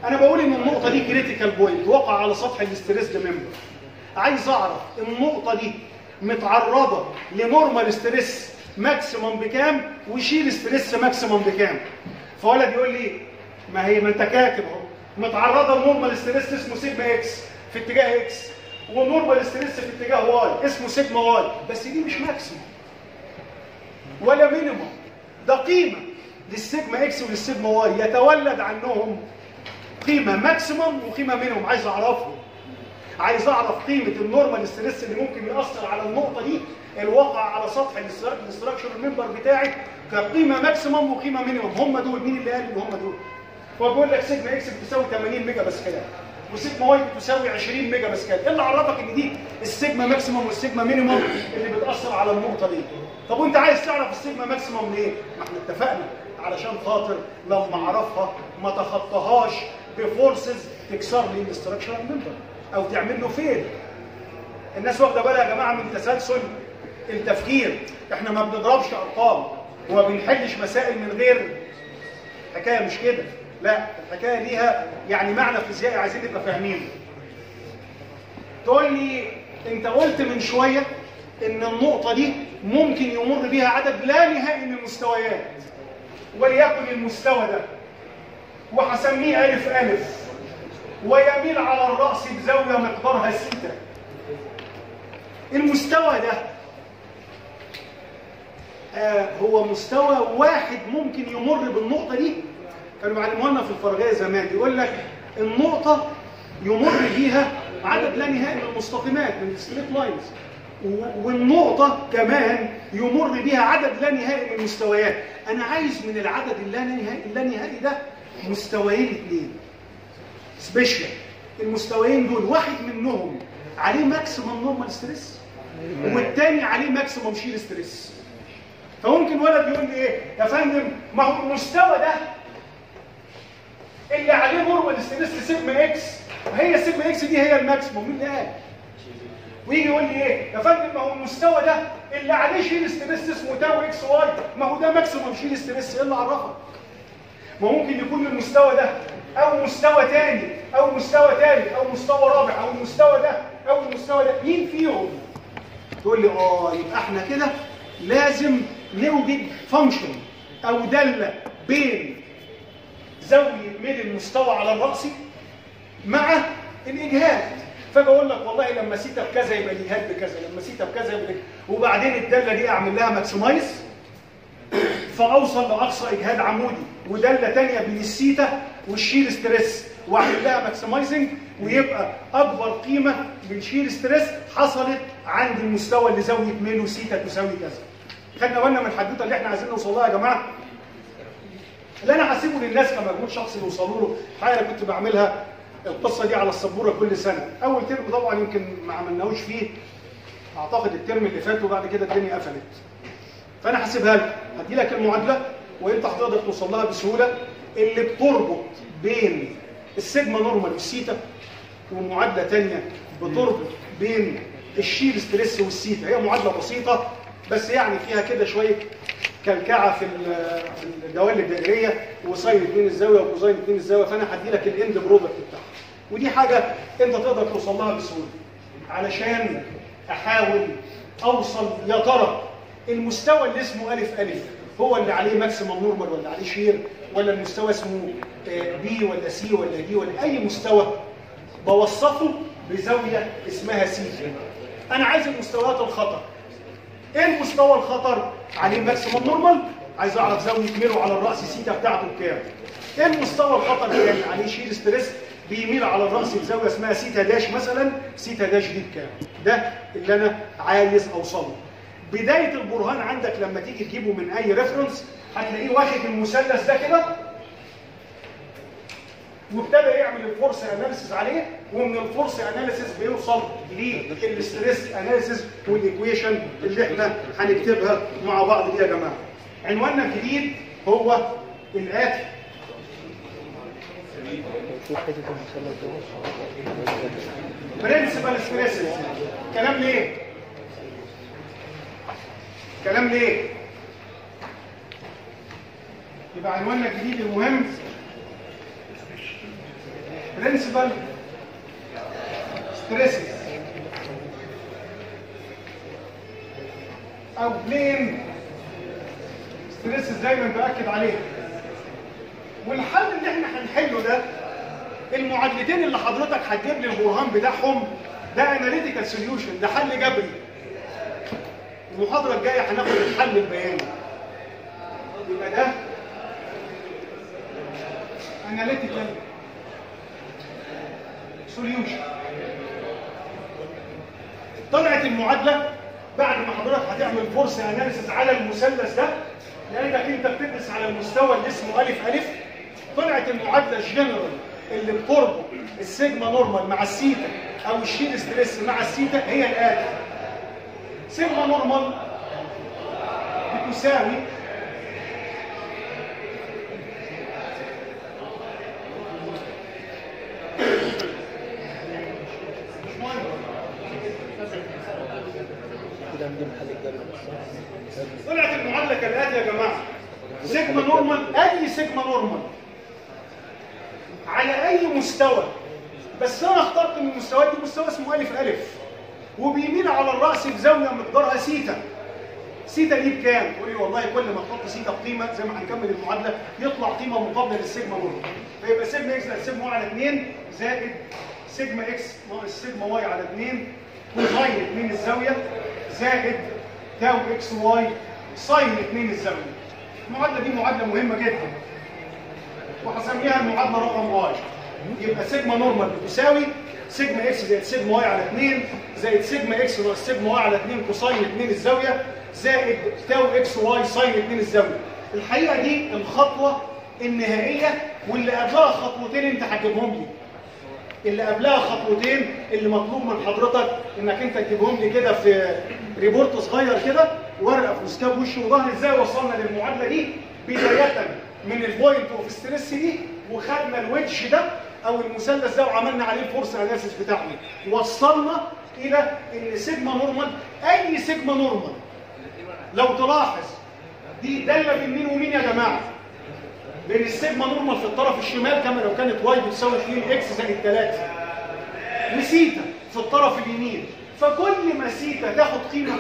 [SPEAKER 1] انا بقول ان النقطه دي كريتيكال بوينت وقع على سطح الاستريس ممبر عايز اعرف النقطه دي متعرضه لنورمال ستريس ماكسيمم بكام وشيل ستريس ماكسيمم بكام فولد يقول لي ما هي ما انت كاتب اهو متعرضه لنورمال ستريس اسمه سيجما اكس في اتجاه اكس ونورمال ستريس في اتجاه واي اسمه سيجما واي بس دي مش ماكسيمم ولا مينيمم ده قيمه للسيجما اكس وللسيجما واي يتولد عنهم قيمه ماكسيمم وقيمه مينيمم عايز اعرفهم عايز اعرف قيمه النورمال ستريس اللي ممكن ياثر على النقطه دي الواقع على سطح الاستراكشر الممبر بتاعي كقيمه ماكسيمم وقيمه مينيمم هم دول مين اللي قال ان هم دول هو بيقول لك سيجما اكس بتساوي 80 ميجا باسكال وسيجما واي بتساوي 20 ميجا باسكال ايه اللي عرفك ان دي السيجما ماكسيمم والسيجما مينيمم اللي بتاثر على النقطه دي طب وانت عايز تعرف السيجما ماكسيمم ليه ما احنا اتفقنا علشان خاطر لما اعرفها ما تخطاهاش بفورسز تكسر لي الاستراكشر ممبر او تعمل له فيل الناس واخده بالها يا جماعه من تسلسل التفكير احنا ما بنضربش ارقام وما بنحلش مسائل من غير حكايه مش كده لا الحكايه ليها يعني معنى فيزيائي عايزين نبقى فاهمينه تقول لي انت قلت من شويه ان النقطه دي ممكن يمر بيها عدد لا نهائي من المستويات وليكن المستوى ده وهسميه الف الف ويميل على الراس بزاويه مقدارها سيتا المستوى ده آه هو مستوى واحد ممكن يمر بالنقطه دي كانوا بيعلمونا في الفرجيه زمان يقول لك النقطه يمر بيها عدد لا نهائي من المستقيمات من الستريت لاينز والنقطة كمان يمر بيها عدد لا نهائي من المستويات أنا عايز من العدد اللا نهائي اللا نهائي ده مستويين اثنين سبيشال المستويين دول واحد منهم عليه ماكسيمم نورمال ستريس والتاني عليه ماكسيمم شيل ستريس فممكن ولد يقول لي ايه يا فندم ما هو المستوى ده اللي عليه نورمال ستريس سيجما اكس وهي سيجما اكس دي هي الماكسيموم مين اللي قال ويجي يقول لي ايه يا فندم ما هو المستوى ده اللي عليه شيل ستريس اسمه تاو اكس واي ما هو ده ماكسيموم شيل ستريس ايه اللي عرفك ما ممكن يكون المستوى ده او مستوى تاني او مستوى ثالث او مستوى رابع او المستوى ده او المستوى ده مين فيهم تقول لي اه يبقى احنا كده لازم نوجد فانكشن او داله بين زاويه ميل المستوى على الراس مع الاجهاد فبقول لك والله لما سيتا بكذا يبقى الاجهاد بكذا لما سيتا بكذا يبقى بكذا. وبعدين الداله دي اعمل لها ماكسمايز فاوصل لاقصى اجهاد عمودي وداله ثانيه بين السيتا والشير ستريس واعمل لها ماكسمايزنج ويبقى اكبر قيمه للشير ستريس حصلت عند المستوى اللي زاويه ميلو سيتا تساوي كذا خدنا بالنا من الحدوته اللي احنا عايزين نوصل لها يا جماعه اللي انا هسيبه للناس كمجهود شخصي يوصلوا له حاجه انا كنت بعملها القصه دي على السبوره كل سنه اول ترم طبعا يمكن ما عملناهوش فيه اعتقد الترم اللي فات وبعد كده الدنيا قفلت فانا هسيبها لك هدي لك المعادله وانت هتقدر توصل لها بسهوله اللي بتربط بين السيجما نورمال والسيتا ومعادله ثانيه بتربط بين الشير ستريس والسيتا هي معادله بسيطه بس يعني فيها كده شويه كلكعه في في الدوال الدائريه وساين اثنين الزاويه وكوزاين اثنين الزاويه فانا هدي لك الاند برودكت بتاعها ودي حاجه انت تقدر توصل لها بسهوله علشان احاول اوصل يا ترى المستوى اللي اسمه الف الف هو اللي عليه ماكسيمم نورمال ولا عليه شير ولا المستوى اسمه بي ولا سي ولا دي ولا اي مستوى بوصفه بزاويه اسمها سي انا عايز المستويات الخطر ايه المستوى الخطر عليه ماكسيمم نورمال عايز اعرف زاويه ميله على الراس سيتا بتاعته بكام ايه المستوى الخطر الثاني عليه شير ستريس بيميل على الراس بزاويه اسمها سيتا داش مثلا سيتا داش دي بكام ده اللي انا عايز اوصله بدايه البرهان عندك لما تيجي تجيبه من اي ريفرنس هتلاقيه واخد المثلث ده كده وابتدى يعمل الفورس اناليسيس عليه ومن الفورس اناليسيس بيوصل للستريس اناليسيس والايكويشن اللي احنا هنكتبها مع بعض دي يا جماعه. عنواننا الجديد هو الاتي برنسبل ستريسز كلام ليه؟ كلام ليه؟ يبقى عنواننا الجديد المهم برنسبل ستريسز او بلين ستريسز دايما باكد عليها والحل اللي احنا هنحله ده المعادلتين اللي حضرتك هتجيب لي البرهان بتاعهم ده اناليتيكال سوليوشن ده حل جبري المحاضره الجايه هناخد الحل البياني يبقى ده اناليتيكال سوليوشن طلعت المعادله بعد ما حضرتك هتعمل فورس اناليسيس على المثلث ده لانك انت بتدرس على المستوى اللي اسمه الف الف طلعت المعادله الجنرال اللي بتربط السيجما نورمال مع السيتا او الشيل ستريس مع السيتا هي الاتي سيجما نورمال بتساوي مش مهم.
[SPEAKER 2] كده نجيب حل الجبل
[SPEAKER 1] طلعت المعادله كالاتي يا جماعه سيجما نورمال اي سيجما نورمال على اي مستوى بس انا اخترت من المستويات دي مستوى اسمه الف الف وبيميل على الراس بزاويه مقدارها سيتا سيتا دي بكام؟ تقول لي والله كل ما تحط سيتا بقيمه زي ما هنكمل المعادله يطلع قيمه مقابله للسيجما نورمال فيبقى سيجما اكس زائد سيجما واي على 2 زائد سيجما اكس ناقص سيجما واي على 2 كوزاين 2 الزاويه زائد تاو اكس واي ساين 2 الزاويه المعادله دي معادله مهمه جدا وهسميها المعادله رقم واي يبقى سيجما نورمال بتساوي سيجما اكس زائد سيجما واي على 2 زائد سيجما اكس ناقص سيجما واي على 2 كوساين 2 الزاويه زائد تاو اكس واي ساين 2 الزاويه الحقيقه دي الخطوه النهائيه واللي قبلها خطوتين انت هتجيبهم لي اللي قبلها خطوتين اللي مطلوب من حضرتك انك انت تجيبهم لي كده في ريبورت صغير كده ورقه في مسكاب وش وظهر ازاي وصلنا للمعادله دي بدايه من البوينت اوف ستريس دي وخدنا الويدج ده او المثلث ده وعملنا عليه الفورس اناليسيس بتاعنا وصلنا الى ان سيجما نورمال اي سيجما نورمال لو تلاحظ دي داله بين مين ومين يا جماعه بين السيجما نورمال في الطرف الشمال كما لو كانت واي بتساوي 2 اكس زائد 3 وسيتا في الطرف اليمين فكل ما سيتا تاخد قيمه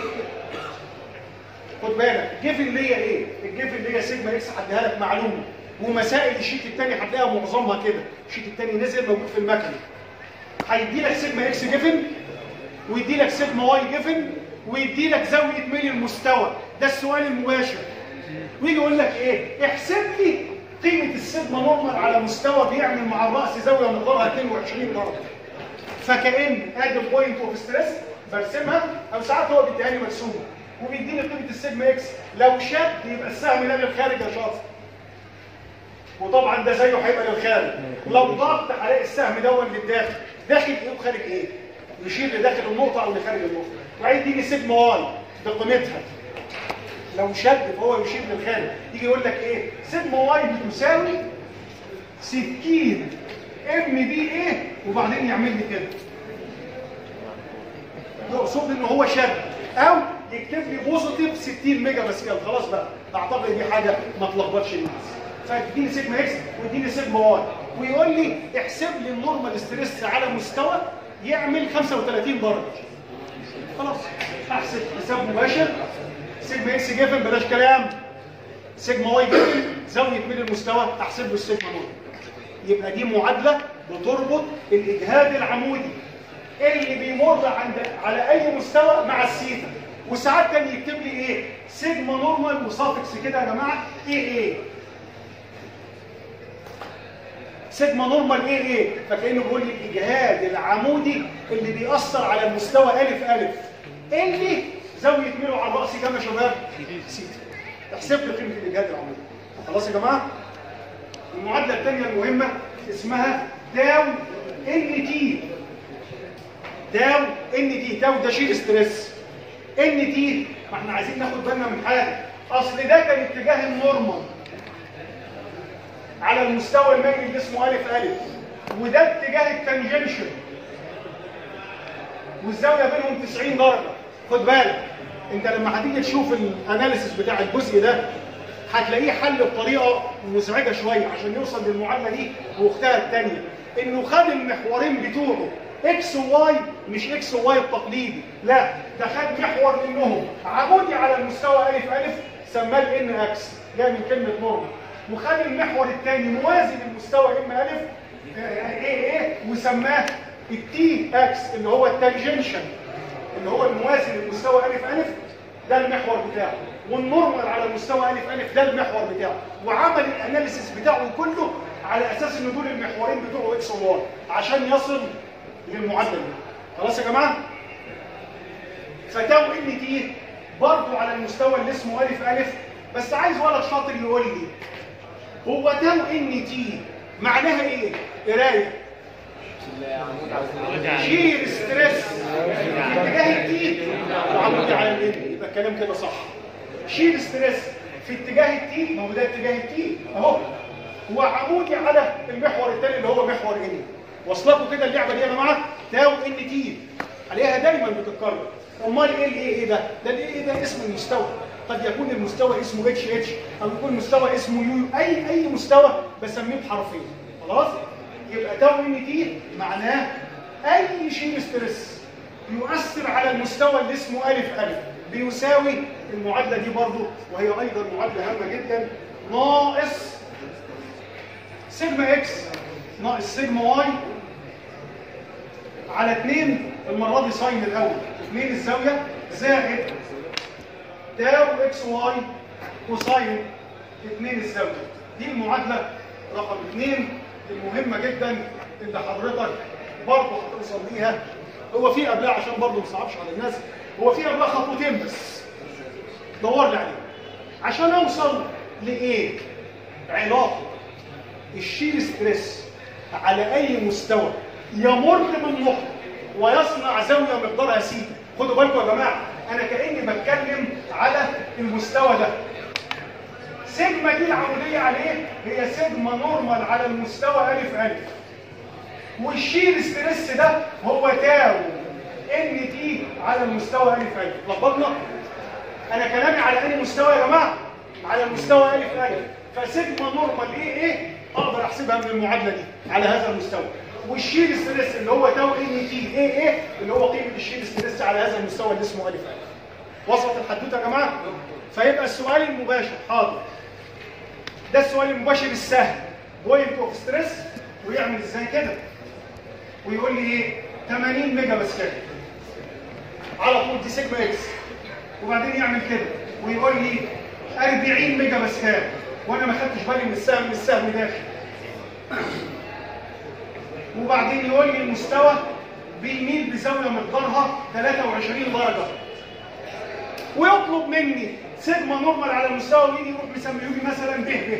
[SPEAKER 1] خد بالك الجيفن اللي هي ايه؟ الجيفن اللي هي سيجما اكس هديها لك معلومه ومسائل الشيت الثاني هتلاقيها معظمها كده الشيت الثاني نزل موجود في المكنه هيدي لك سيجما اكس جيفن ويدي لك سيجما واي جيفن ويدي لك زاويه ميل المستوى ده السؤال المباشر ويجي يقول لك ايه احسب لي قيمه السيجما نورمال على مستوى بيعمل مع الراس زاويه مقدارها 22 درجه فكأن ادي البوينت اوف ستريس برسمها او ساعات هو بيديها لي مرسومه وبيديني قيمه السيجما اكس لو شد يبقى السهم ده للخارج يا شاطر وطبعا ده زيه هيبقى للخارج لو ضغط هلاقي السهم ده للداخل داخل ايه وخارج ايه يشير لداخل النقطه او لخارج النقطه وبعدين تيجي سيجما واي بقيمتها لو شد فهو يشير للخارج يجي يقول لك ايه سيجما واي بتساوي 60 ام بي ايه وبعدين يعمل لي كده يقصد ان هو شد او يكتب لي بوزيتيف 60 ميجا باسكال خلاص بقى اعتقد دي حاجه ما تلخبطش الناس فاديني سيجما اكس واديني سيجما واي ويقول لي احسب لي النورمال ستريس على مستوى يعمل 35 درجه خلاص احسب حساب مباشر سيجما اكس جيفن بلاش كلام سيجما واي جيفن زاويه ميل المستوى احسب له السيجما نورمال يبقى دي معادله بتربط الاجهاد العمودي اللي بيمر عند على اي مستوى مع السيتا وساعات كان يكتب لي ايه سيجما نورمال وسافكس كده يا جماعه ايه ايه سيجما نورمال ايه ايه فكانه بيقول لي الاجهاد العمودي اللي بيأثر على المستوى الف الف اللي زاويه ميله على الراس كام يا شباب سيتا احسب لي قيمه الاجهاد العمودي خلاص يا جماعه المعادله الثانيه المهمه اسمها داو ان تي داو ان تي داو ده شيل ستريس ان تي ما احنا عايزين ناخد بالنا من حاجه اصل ده كان اتجاه النورمال على المستوى المائي اللي اسمه الف الف وده اتجاه التنجنشن والزاويه بينهم 90 درجه خد بالك انت لما هتيجي تشوف الاناليسيس بتاع الجزء ده هتلاقيه حل بطريقه مزعجه شويه عشان يوصل للمعادله دي واختها الثانيه انه خد المحورين بتوعه اكس وواي مش اكس وواي التقليدي لا ده خد محور منهم عمودي على المستوى الف الف سماه الان اكس جاي من كلمه نورمال وخد المحور الثاني موازي للمستوى ام الف ايه ايه وسماه التي اكس اللي هو التانجنشن اللي هو الموازي للمستوى الف الف ده المحور بتاعه والنورمال على المستوى الف الف ده المحور بتاعه وعمل الاناليسيس بتاعه كله على اساس ان دول المحورين بتوعه اكس وواي عشان يصل للمعادله دي خلاص يا جماعه فتاو ان تي برضه على المستوى اللي اسمه الف الف بس عايز ولد شاطر يقول لي هو تاو ان تي معناها ايه قرايه شير ستريس اتجاه التي وعمودي على الان يبقى الكلام كده صح شير ستريس في اتجاه التي ما هو ده اتجاه التي اهو وعمودي على المحور الثاني اللي هو محور ان وصلكم كده اللعبه دي يا جماعه تاو ان تي عليها دايما بتتكرر امال ايه الايه ايه ده ده الايه ايه ده اسم المستوى قد يكون المستوى اسمه اتش اتش او يكون مستوى اسمه يو اي اي مستوى بسميه بحرفين خلاص يبقى تاو ان تي معناه اي شيء ستريس يؤثر على المستوى اللي اسمه الف الف بيساوي المعادله دي برضو وهي ايضا معادله هامه جدا ناقص سيجما اكس ناقص سيجما واي على 2 المره دي ساين الاول 2 الزاويه زائد تاو اكس واي كوساين 2 الزاويه دي المعادله رقم 2 المهمه جدا اللي حضرتك برضه هتوصل ليها هو في قبلها عشان برضه ما نصعبش على الناس هو في قبلها خطوتين بس دور لي عليهم عشان اوصل لايه علاقه الشير ستريس على اي مستوى يمر من نقطه ويصنع زاويه مقدارها س خدوا بالكم يا جماعه انا كاني بتكلم على المستوى ده سيجما دي العموديه عليه هي سيجما نورمال على المستوى الف الف والشير ستريس ده هو تاو ان تي على المستوى الف الف لخبطنا انا كلامي على انهي مستوى يا جماعه على المستوى الف الف فسيجما نورمال ايه ايه اقدر احسبها من المعادله دي على هذا المستوى والشير ستريس اللي هو تاو ان تي ايه ايه اللي هو قيمه الشير ستريس على هذا المستوى اللي اسمه الف الف وصلت الحدوته يا جماعه فيبقى السؤال المباشر حاضر ده السؤال المباشر السهل بوينت اوف ستريس ويعمل ازاي كده ويقول لي ايه 80 ميجا باسكال على طول دي سيجما اكس وبعدين يعمل كده ويقول لي 40 ميجا باسكال وانا ما خدتش بالي من السهم من السهم داخل وبعدين يقول لي المستوى بيميل بزاويه مقدارها 23 درجه ويطلب مني سيجما نورمال على المستوى ويجي يروح مسميه لي مثلا ب ب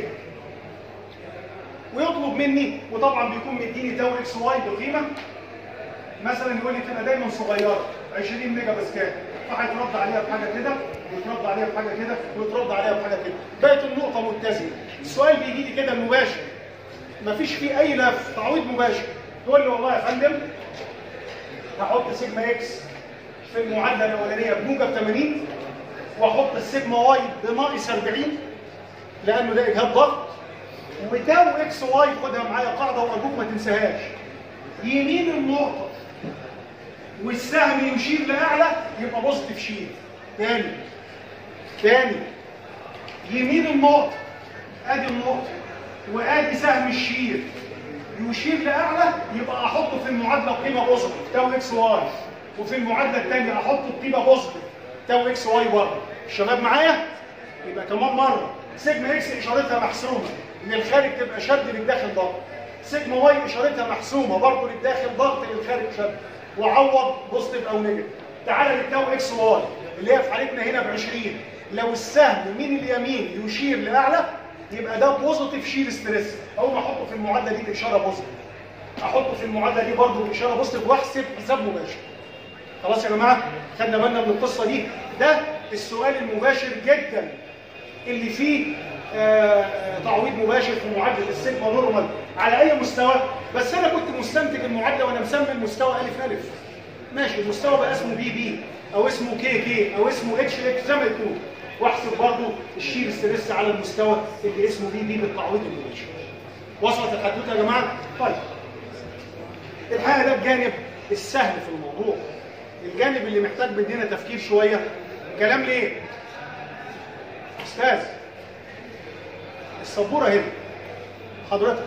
[SPEAKER 1] ويطلب مني وطبعا بيكون مديني تاو اكس واي بقيمه مثلا يقول لي تبقى دايما صغيره 20 ميجا باسكال فهيترد عليها بحاجه كده ويترد عليها بحاجه كده ويترد عليها بحاجه كده بقت النقطه متزنه السؤال بيجي لي كده مباشر مفيش فيه اي لف تعويض مباشر تقول لي والله يا فندم هحط سيجما اكس في المعادله الاولانيه بموجب 80 واحط السيجما واي بناقص 40 لانه ده اجهاد ضغط وتاو اكس واي خدها معايا قاعده وارجوك ما تنساهاش يمين النقطه والسهم يشير لاعلى يبقى بوزيتيف شير تاني تاني يمين النقطه ادي النقطه وادي سهم الشير يشير لاعلى يبقى احطه في المعادله قيمه بوزيتيف تاو اكس واي وفي المعادله الثانيه احطه قيمه بوزيتيف تاو اكس واي برضه الشباب معايا يبقى كمان مره سيجما اكس اشارتها محسومه للخارج تبقى شد للداخل ضغط سيجما واي اشارتها محسومه برضه للداخل ضغط للخارج شد وعوض بوزيتيف او نيجاتيف تعالى للتاو اكس واي اللي هي في حالتنا هنا ب 20 لو السهم من اليمين يشير لاعلى يبقى ده بوزيتيف شير ستريس اول ما احطه في المعادله دي باشاره بوزيتيف احطه في المعادله دي برضه باشاره بوزيتيف واحسب حساب مباشر خلاص يا جماعه خدنا بالنا من القصه دي ده السؤال المباشر جدا اللي فيه آه تعويض مباشر في معادله السيجما نورمال على اي مستوى بس انا كنت مستنتج المعادله وانا مسمي المستوى الف الف ماشي المستوى بقى اسمه بي بي او اسمه كي كي او اسمه اتش اتش زي ما يكون واحسب برضه الشير ستريس على المستوى اللي اسمه بي بي بالتعويض المباشر وصلت الحدوته يا جماعه طيب الحقيقه ده الجانب السهل في الموضوع الجانب اللي محتاج مننا تفكير شويه كلام ليه استاذ السبوره هنا حضرتك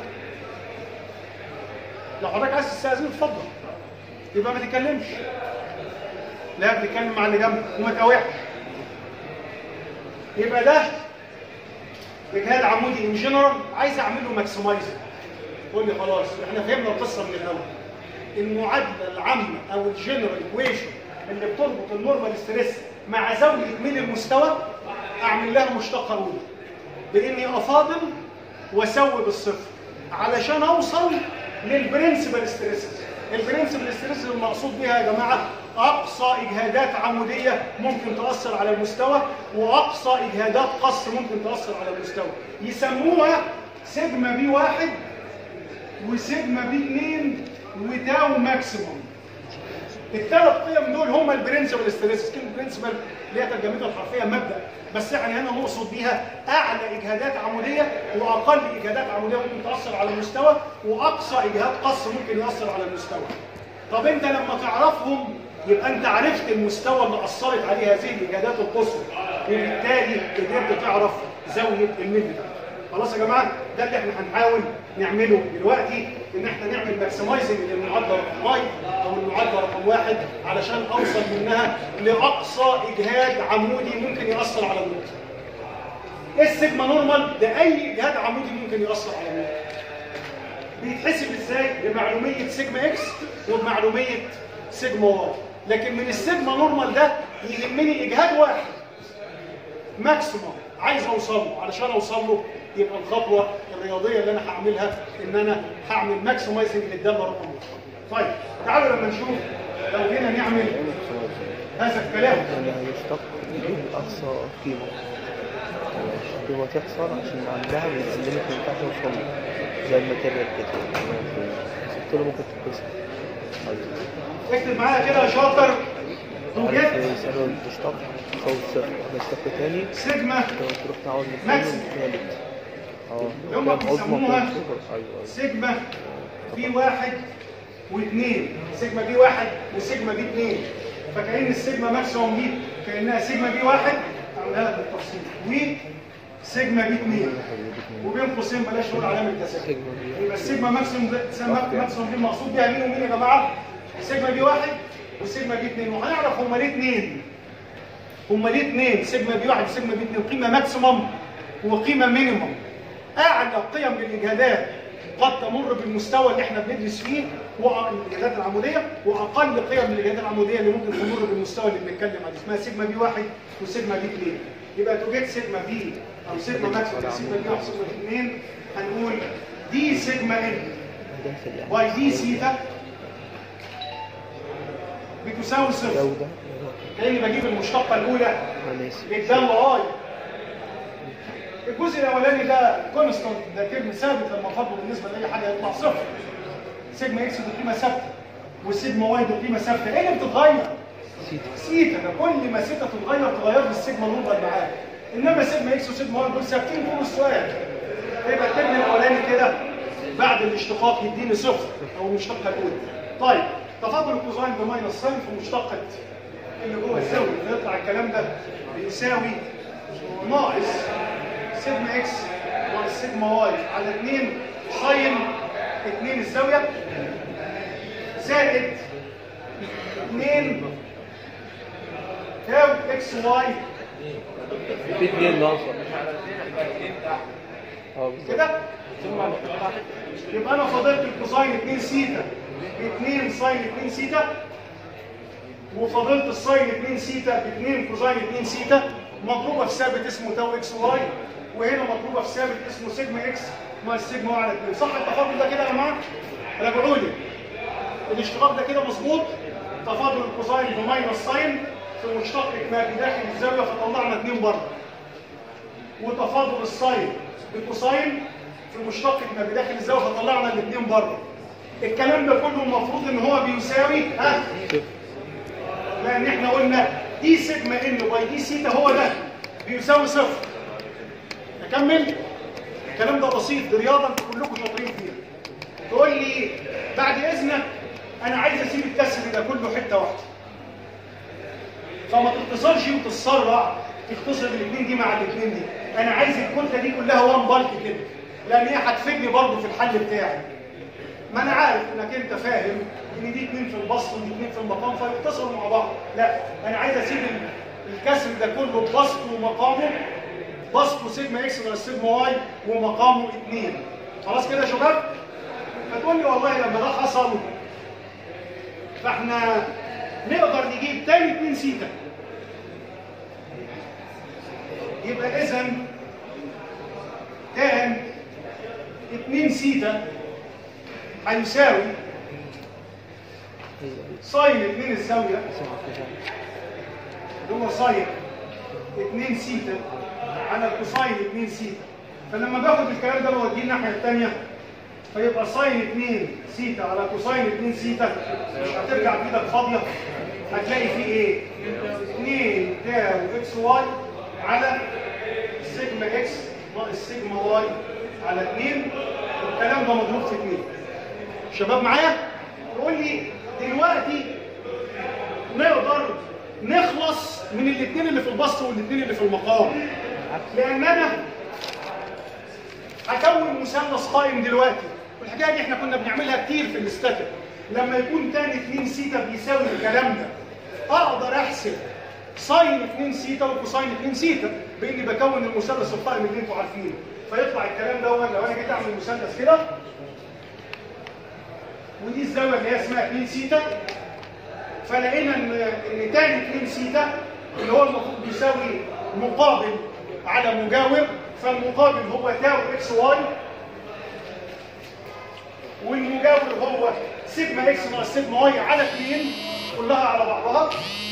[SPEAKER 1] لو حضرتك عايز تستاذن اتفضل يبقى ما تتكلمش لا بتتكلم مع اللي جنبك وما تقاوحش يبقى ده اجهاد عمودي ان جنرال عايز اعمله ماكسمايزنج قول لي خلاص احنا فهمنا القصه من الاول المعادله العامه او الجنرال ايكويشن اللي بتربط النورمال ستريس مع زاويه ميل المستوى اعمل لها مشتقه اولى باني افاضل واسوي بالصفر علشان اوصل للبرنسبل ستريسز البرنسبل ستريسز المقصود بيها يا جماعه اقصى اجهادات عموديه ممكن تاثر على المستوى واقصى اجهادات قص ممكن تاثر على المستوى يسموها سيجما بي واحد وسيجما بي 2 وتاو ماكسيموم الثلاث قيم دول هم البرنسبل ستريسز كلمه برنسبل اللي هي ترجمتها الحرفيه مبدا بس يعني هنا نقصد بيها اعلى اجهادات عموديه واقل اجهادات عموديه ممكن تاثر على المستوى واقصى اجهاد قص ممكن ياثر على المستوى طب انت لما تعرفهم يبقى انت عرفت المستوى اللي اثرت عليه هذه الاجهادات القصوى وبالتالي قدرت تعرف زاويه الميل بتاعتك خلاص يا جماعه ده اللي احنا هنحاول نعمله دلوقتي ان احنا نعمل ماكسمايزنج للمعادله رقم واحد او المعادله رقم واحد علشان اوصل منها لاقصى اجهاد عمودي ممكن ياثر على النقطه. ايه السيجما نورمال؟ ده اي اجهاد عمودي ممكن ياثر على النقطه. بيتحسب ازاي؟ بمعلوميه سيجما اكس وبمعلوميه سيجما واي. لكن من السيجما نورمال ده يهمني اجهاد واحد ماكسيموم عايز اوصل له علشان اوصل له يبقى الخطوه الرياضيه اللي انا هعملها ان انا هعمل ماكسمايزنج للداله رقم واحد. طيب تعالوا لما نشوف لو جينا نعمل هذا الكلام
[SPEAKER 2] يعني هيشتق من أقصى قيمة قيمة تحصل عشان عندها من الليمت ما ينفعش يوصل له زي الماتيريال كده سبت له ممكن تتكسر أيوة.
[SPEAKER 1] اكتب معايا كده يا شاطر
[SPEAKER 2] عارف
[SPEAKER 1] توجد
[SPEAKER 2] يسألوا الاشتق تساوي الصفر هيشتق تاني
[SPEAKER 1] سيجما
[SPEAKER 2] تروح تعود
[SPEAKER 1] ماكسيم.
[SPEAKER 2] للثاني والثالث اه
[SPEAKER 1] اللي هم
[SPEAKER 2] قيم عظمى
[SPEAKER 1] بيسموها
[SPEAKER 2] قيم صغر. ايوه ايوه
[SPEAKER 1] سيجما بي واحد واثنين سيجما بي واحد وسيجما بي اثنين فكأن السيجما ماكسيموم دي كأنها سيجما بي واحد عاملها لك بالتفصيل وسيجما بي اثنين وبين قوسين بلاش نقول علامة تساوي
[SPEAKER 2] سيجما بي
[SPEAKER 1] يبقى السيجما ماكسيموم ده سيجما ماكسيموم دي المقصود بيها مين ومين يا جماعه؟ سيجما بي واحد وسيجما بي اثنين وهنعرف هما ليه اثنين هما ليه اثنين سيجما بي واحد وسيجما بي اثنين قيمه ماكسيموم وقيمه مينيموم اعلى قيم للاجهادات قد تمر بالمستوى اللي احنا بندرس فيه والاجهادات العموديه واقل قيم الاجهادات العموديه اللي ممكن تمر بالمستوى اللي بنتكلم عليه اسمها سيجما بي واحد وسيجما بي اثنين يبقى توجد سيجما بي او سيجما ماكسيموم سيجما بي واحد وسيجما بي اثنين هنقول دي سيجما ان
[SPEAKER 2] ده في الإعلان.
[SPEAKER 1] باي دي سيتا بتساوي صفر
[SPEAKER 2] جودة
[SPEAKER 1] كاني بجيب المشتقه الاولى
[SPEAKER 2] أنا ناسي
[SPEAKER 1] للداله اي الجزء الاولاني ده كونستانت ده ترم ثابت لما فضله بالنسبه لاي حاجه يطلع صفر سيجما اكس دي قيمه ثابته والسيجما واي دي قيمه ثابته ايه اللي بتتغير؟
[SPEAKER 2] سيتا
[SPEAKER 1] سيتا ده كل ما سيتا تتغير تغير لي السيجما نورمال معاك انما سيجما اكس وسيجما واي دول ثابتين طول السؤال يبقى الترم الاولاني كده بعد الاشتقاق يديني صفر او المشتقه الاولى طيب تفاضل الكوزاين بماينس ساين في مشتقه اللي جوه الزاويه اللي يطلع الكلام ده بيساوي ناقص سيجما اكس ناقص سيجما واي على 2 ساين 2 الزاويه زائد 2 تاو اكس واي
[SPEAKER 2] في اتنين ناقصة اه بالظبط
[SPEAKER 1] كده يبقى انا فضلت الكوساين 2 سيتا ب 2 ساين 2 سيتا وفضلت الساين 2 سيتا ب 2 كوساين 2 سيتا مضروبه في ثابت اسمه تاو اكس واي وهنا مضروبه في ثابت اسمه سيجما اكس ناقص سيجما واي على 2 صح التفاضل ده كده يا جماعه؟ راجعوا لي الاشتقاق ده كده مظبوط تفاضل الكوساين بماينس ساين في مشتقة ما بداخل الزاوية فطلعنا 2 بره وتفاضل الساين بالكوساين في مشتقة ما بداخل الزاوية فطلعنا الاثنين بره الكلام ده كله المفروض ان هو بيساوي ها
[SPEAKER 2] صفر
[SPEAKER 1] لان احنا قلنا دي سيجما ان باي دي سيتا هو ده بيساوي صفر اكمل الكلام ده بسيط دي رياضه انتوا كلكم شاطرين فيها تقول لي بعد اذنك انا عايز اسيب الكسر ده كله حته واحده فما تختصرش وتتسرع تختصر الاثنين دي مع الاثنين دي انا عايز الكتله دي كلها وان بالك كده لان هي هتفيدني برضه في الحل بتاعي ما انا عارف انك انت فاهم ان دي اتنين في البسط ودي اتنين في المقام فيتصلوا مع بعض لا انا عايز اسيب ال- الكسر ده كله بسط ومقامه بسطه سيجما اكس ناقص سيجما واي ومقامه اتنين خلاص كده يا شباب فتقول لي والله لما ده حصل فاحنا نقدر نجيب تاني اتنين سيتا يبقى اذا تان اتنين سيتا هيساوي
[SPEAKER 2] هي
[SPEAKER 1] ساين اتنين الزاوية
[SPEAKER 2] اسمها كده
[SPEAKER 1] اللي هو ساين اتنين سيتا على الكوساين اتنين سيتا فلما باخد الكلام ده بوديه الناحية التانية فيبقى ساين اتنين سيتا على كوساين اتنين سيتا مش هترجع بايدك فاضية هتلاقي فيه ايه؟ اتنين تاو اكس واي على سيجما اكس ناقص سيجما واي على اتنين والكلام ده مضروب في اتنين شباب معايا؟ يقول لي دلوقتي نقدر نخلص من الاثنين اللي في البسط والاثنين اللي في المقام لان انا هكون مثلث قائم دلوقتي والحكايه دي احنا كنا بنعملها كتير في الاستاتيك لما يكون تاني 2 سيتا بيساوي الكلام ده اقدر احسب ساين 2 سيتا وكوساين 2 سيتا باني بكون المثلث القائم اللي انتوا عارفينه فيطلع الكلام ده لو انا جيت اعمل مثلث كده ودي الزاويه اللي هي اسمها 2 سيتا فلقينا ان ان تاني 2 سيتا اللي هو المفروض بيساوي مقابل على مجاور فالمقابل هو تاو اكس واي والمجاور هو سيجما اكس ناقص سيجما واي على 2 كلها على بعضها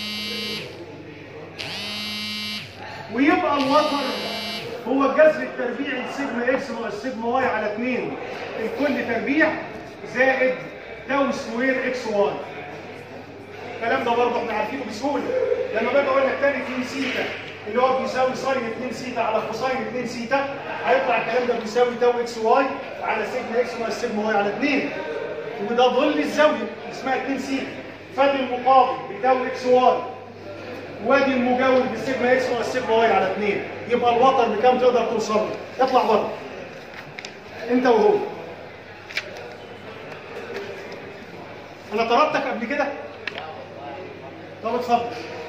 [SPEAKER 1] ويبقى الوتر هو الجذر التربيعي لسيجما اكس ناقص سيجما واي على 2 الكل تربيع زائد تاو سكوير اكس واي الكلام ده برضه احنا عارفينه بسهوله لما باجي اقول لك تاني 2 سيتا اللي هو بيساوي ساين 2 سيتا على كوساين 2 سيتا هيطلع الكلام ده بيساوي تاو اكس واي على سيجما اكس ناقص سيجما واي على 2 وده ظل الزاويه اسمها 2 سيتا فادي المقابل بتاو اكس واي وادي المجاور بسيجما اكس ناقص سيجما واي على 2 يبقى الوتر بكام تقدر توصل له اطلع بره انت وهو انا طردتك قبل كده طب اتفضل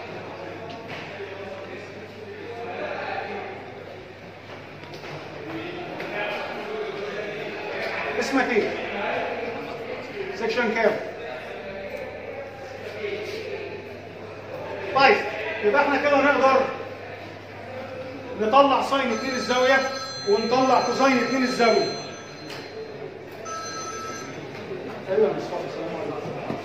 [SPEAKER 1] اسمك ايه سكشن كام طيب يبقى احنا كده نقدر نطلع ساين 2 الزاويه ونطلع كوساين 2 الزاويه ايوه يا مصطفى السلام عليكم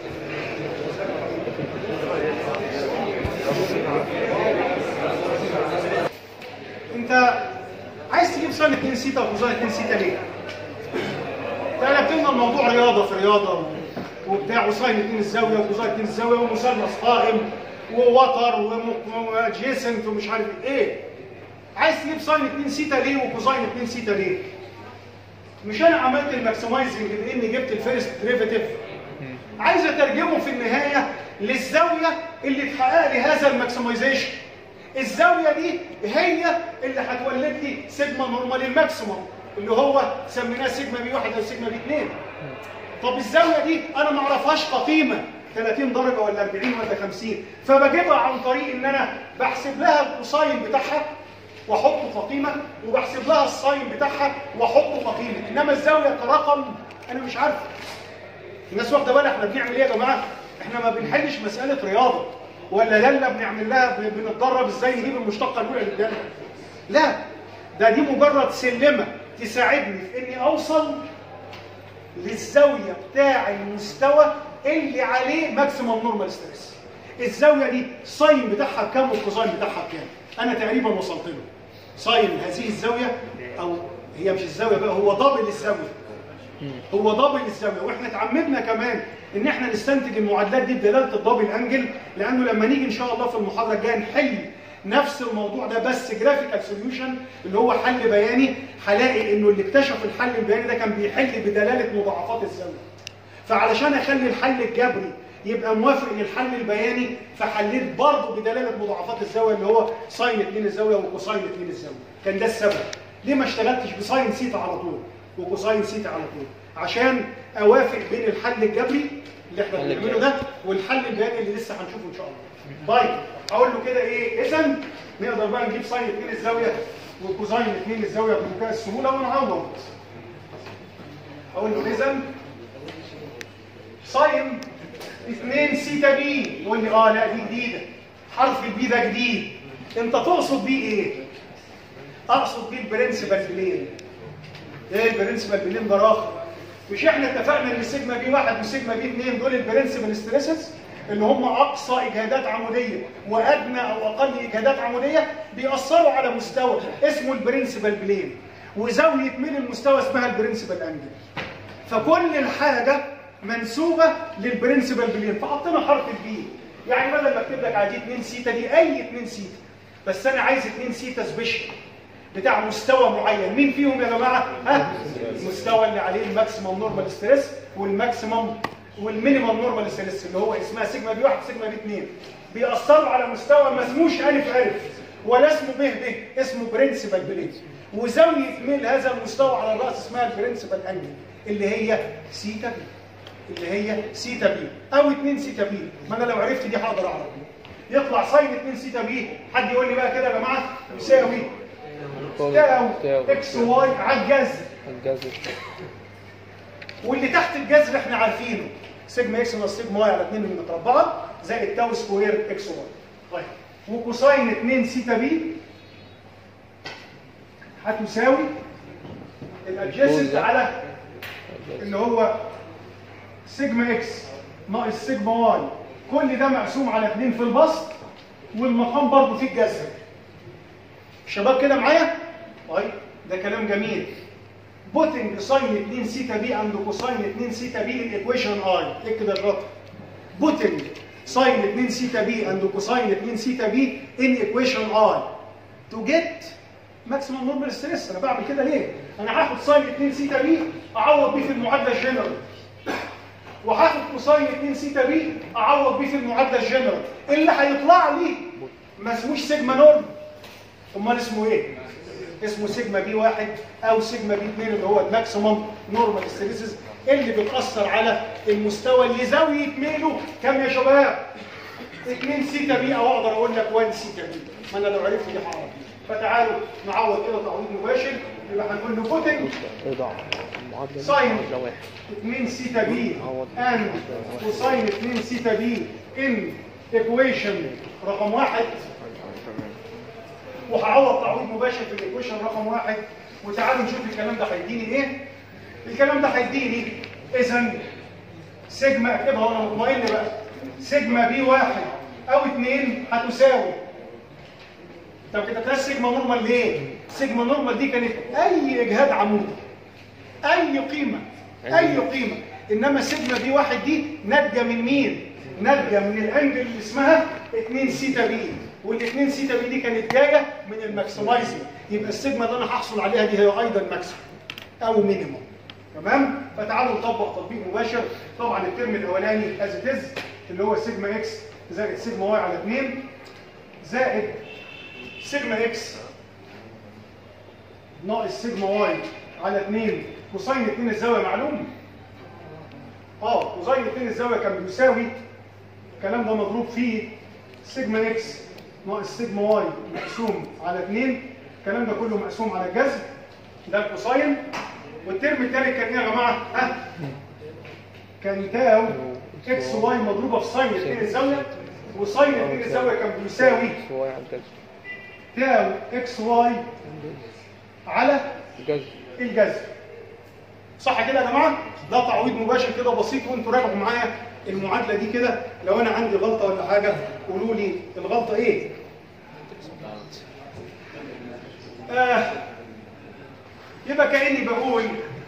[SPEAKER 1] انت عايز تجيب ساين 2 سيتا وكوساين 2 سيتا ليه؟ قلبت لنا الموضوع رياضه في رياضه و- وبتاع وساين 2 الزاويه وكوساين 2 الزاويه ومثلث قائم ووتر وجيسنت ومش عارف ايه عايز تجيب ساين 2 سيتا ليه وكوساين 2 سيتا ليه؟ مش انا عملت الماكسمايزنج باني جبت الفيرست ديريفيتيف عايز اترجمه في النهايه للزاويه اللي تحقق لي هذا الماكسمايزيشن الزاويه دي هي اللي هتولد لي سيجما نورمال الماكسيموم اللي هو سميناه سيجما بي 1 او سيجما بي 2 طب الزاويه دي انا ما اعرفهاش كقيمه 30 درجه ولا 40 ولا 50 فبجيبها عن طريق ان انا بحسب لها الكوساين بتاعها واحطه كقيمه وبحسب لها الساين بتاعها واحطه كقيمه انما الزاويه كرقم انا مش عارف الناس واخده بالها احنا بنعمل ايه يا جماعه احنا ما بنحلش مساله رياضه ولا داله بنعمل لها ب- بنتدرب ازاي نجيب المشتقه الاولى للداله لا ده دي مجرد سلمه تساعدني في اني اوصل للزاويه بتاع المستوى اللي عليه ماكسيمم نورمال ستريس الزاويه دي ساين بتاعها بكام والكوزاين بتاعها بكام انا تقريبا وصلت له ساين هذه الزاويه او هي مش الزاويه بقى هو دبل الزاويه هو دبل الزاويه واحنا اتعمدنا كمان ان احنا نستنتج المعادلات دي بدلاله الدبل انجل لانه لما نيجي ان شاء الله في المحاضره الجايه نحل نفس الموضوع ده بس جرافيكال سوليوشن اللي هو حل بياني هلاقي انه اللي اكتشف الحل البياني ده كان بيحل بدلاله مضاعفات الزاويه فعلشان اخلي الحل الجبري يبقى موافق للحل البياني فحليت برضه بدلاله مضاعفات الزاويه اللي هو ساين 2 الزاويه وكوساين 2 الزاويه كان ده السبب ليه ما اشتغلتش بساين سيتا على طول وكوساين سيتا على طول عشان اوافق بين الحل الجبري اللي احنا
[SPEAKER 2] الحل
[SPEAKER 1] بنعمله ده والحل البياني اللي لسه هنشوفه ان شاء الله طيب اقول له كده ايه اذا نقدر بقى نجيب ساين 2 الزاويه وكوزاين 2 الزاويه بمنتهى السهوله ونعوض اقول له اذا ساين 2 سيتا بي يقول لي اه لا دي جديده حرف البي ده جديد انت تقصد بيه ايه اقصد بيه البرنسبل بلين ايه البرنسبل بلين ده راخر مش احنا اتفقنا ان سيجما بي واحد وسيجما بي 2 دول البرنسبل ستريسز اللي هم اقصى اجهادات عموديه وادنى او اقل اجهادات عموديه بيأثروا على مستوى اسمه البرنسبل بلين وزاويه ميل المستوى اسمها البرنسبل انجل فكل الحاجه منسوبه للبرنسبل بلين فحطينا حرف البي يعني بدل ما اكتب لك عادي 2 سيتا دي اي 2 سيتا بس انا عايز 2 سيتا سبيشال بتاع مستوى معين مين فيهم يا جماعه ها المستوى اللي عليه الماكسيمم نورمال ستريس والماكسيمم والمينيمم نورمال ستريس اللي هو اسمها سيجما بي 1 سيجما بي 2 بيأثروا على مستوى ما اسموش الف الف ولا اسمه ب ب اسمه برنسبل بلين وزاويه ميل هذا المستوى على الراس اسمها البرنسبل انجل اللي هي سيتا بي اللي هي سيتا بي او 2 سيتا بي ما انا لو عرفت دي هقدر اعرف يطلع ساين 2 سيتا بي حد يقول لي بقى كده يا جماعه يساوي تاو اكس واي على الجذر
[SPEAKER 2] الجذر
[SPEAKER 1] واللي تحت الجذر احنا عارفينه سيجما اكس ناقص سيجما واي على 2 متربعه زائد تاو سكوير اكس واي طيب وكوساين 2 سيتا بي هتساوي الادجيسنت على اللي هو سيجما اكس ناقص سيجما واي كل ده مقسوم على 2 في البسط والمقام برضه فيه الجذر شباب كده معايا طيب ده كلام جميل بوتنج ساين 2 سيتا بي عند كوساين 2 سيتا بي الايكويشن اي اكتب الرقم بوتنج ساين 2 سيتا بي عند كوساين 2 سيتا بي ان ايكويشن اي تو جيت ماكسيمم نورمال ستريس انا بعمل كده ليه انا هاخد ساين 2 سيتا بي اعوض بيه في المعادله الجنرال وهاخد كوساين 2 سيتا بي اعوض بيه في المعادله الجنرال اللي هيطلع لي ما اسموش سيجما نورم امال اسمه ايه اسمه سيجما بي واحد او سيجما بي 2 اللي هو الماكسيمم نورمال ستريسز اللي بتاثر على المستوى اللي زاويه ميله كام يا شباب 2 سيتا بي او اقدر اقول لك 1 سيتا بي ما انا لو عرفت دي هعرف فتعالوا نعوض كده تعويض مباشر يبقى هنقول له بوتنج
[SPEAKER 2] اضاعة المعادلة دي
[SPEAKER 1] ساين.
[SPEAKER 2] معادلة واحد
[SPEAKER 1] 2 سيتا بي and كوساين 2 سيتا بي ان ايكويشن رقم واحد وهعوض تعويض مباشر في الايكويشن رقم واحد وتعالوا نشوف الكلام ده هيديني ايه الكلام ده هيديني اذا سيجما اكتبها وانا مطمئن بقى سيجما بي واحد او اتنين هتساوي طب كده كده سيجما نورمال ليه؟ سيجما نورمال دي كانت اي اجهاد عمودي اي قيمه اي قيمه انما سيجما بي واحد دي ناتجه من مين؟ ناتجه من الانجل اللي اسمها 2 سيتا بي وال2 سيتا بي دي كانت جايه من الماكسمايزنج يبقى السيجما اللي انا هحصل عليها دي هي ايضا ماكسيمم او مينيمم تمام؟ فتعالوا نطبق تطبيق مباشر طبعا الترم الاولاني از از اللي هو سيجما اكس زائد سيجما واي على 2 زائد سيجما اكس ناقص سيجما واي على 2 كوساين 2 الزاويه معلوم اه كوساين 2 الزاويه كان بيساوي الكلام ده مضروب فيه سيجما اكس ناقص سيجما واي مقسوم على 2 الكلام ده كله مقسوم على الجذر ده الكوساين والترم الثالث كان ايه يا جماعه ها كان تاو اكس واي مضروبه في ساين 2 الزاويه وساين 2 الزاويه كان بيساوي
[SPEAKER 2] شوية على الجذر
[SPEAKER 1] تاو اكس واي على
[SPEAKER 2] الجذر
[SPEAKER 1] الجذر صح كده يا جماعه ده تعويض مباشر كده بسيط وانتوا راجعوا معايا المعادله دي كده لو انا عندي غلطه ولا حاجه قولوا لي الغلطه ايه آه يبقى كاني بقول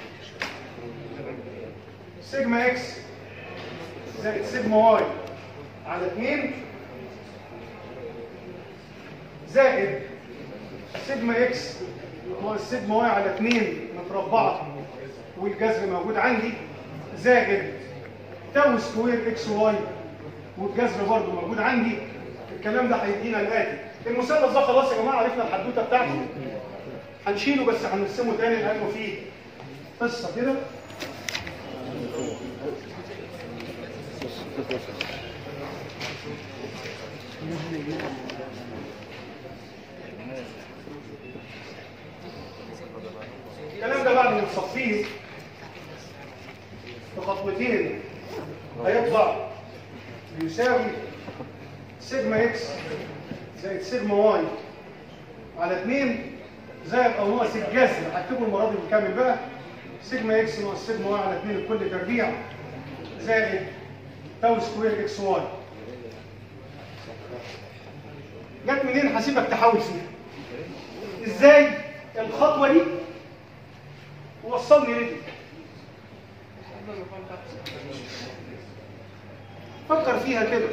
[SPEAKER 1] سيجما اكس زائد سيجما واي على 2 زائد سيجما اكس ناقص سيجما واي على 2 متربعه والجذر موجود عندي زائد تاو سكوير اكس واي والجذر برضه موجود عندي الكلام ده هيدينا الاتي المثلث ده خلاص يا جماعه عرفنا الحدوته بتاعته هنشيله بس هنرسمه تاني لانه فيه قصه كده الكلام ده بعد ما تصفيه بخطوتين هيطلع بيساوي سيجما اكس زائد سيجما واي على 2 زائد او ناقص الجذر هكتبه المره دي بالكامل بقى سيجما اكس ناقص سيجما واي على 2 لكل تربيع زائد تاو سكوير اكس واي جت منين هسيبك تحاول فيها ازاي الخطوه دي وصلني لدي فكر فيها كده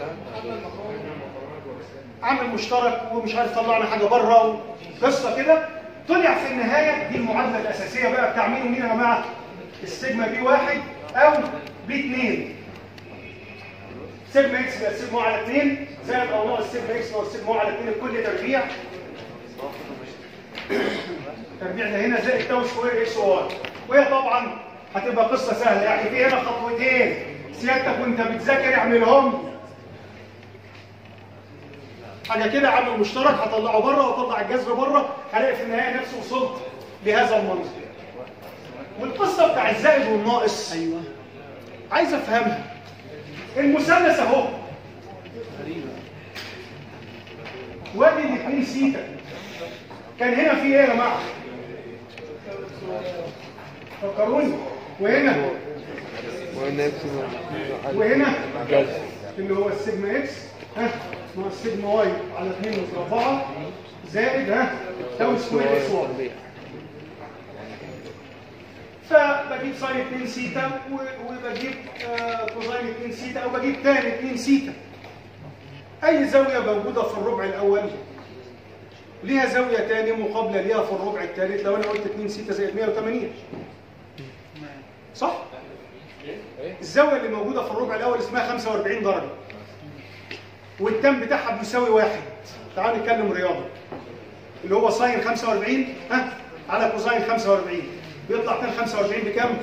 [SPEAKER 1] عامل مشترك ومش عارف طلعنا حاجه بره قصه كده طلع في النهايه دي المعادله الاساسيه بقى بتاع مين ومين يا جماعه السيجما بي واحد او بي 2 سيجما اكس بقى سيجما على 2 زائد او ناقص سيجما اكس ناقص سيجما على 2 لكل تربيع التربيع ده هنا زائد تاو سكوير اكس واي وهي طبعا هتبقى قصه سهله يعني في هنا خطوتين سيادتك وانت بتذاكر اعملهم حاجه كده عامل مشترك هطلعه بره واطلع الجذر بره هلاقي في النهايه نفسي وصلت لهذا المنظر والقصه بتاع الزائد والناقص
[SPEAKER 2] ايوه
[SPEAKER 1] عايز افهمها المثلث اهو وادي الاثنين سيتا كان هنا في ايه يا جماعه فكروني وهنا
[SPEAKER 2] وهنا اكس
[SPEAKER 1] وهنا
[SPEAKER 2] جذر
[SPEAKER 1] اللي هو السيجما اكس ها ناقص السيجما واي على 2 مربعه زائد ها تاو سكوير اكس واي فبجيب ساين 2 سيتا و- وبجيب آه، كوزاين 2 سيتا او بجيب تاني 2 سيتا اي زاويه موجوده في الربع الاول ليها زاويه تاني مقابله ليها في الربع الثالث لو انا قلت 2 سيتا زائد 180 صح الزاويه اللي موجوده في الربع الاول اسمها 45 درجه والتم بتاعها بيساوي واحد تعالوا نتكلم رياضه اللي هو ساين 45 ها على كوزاين 45 بيطلع تان 45 بكام؟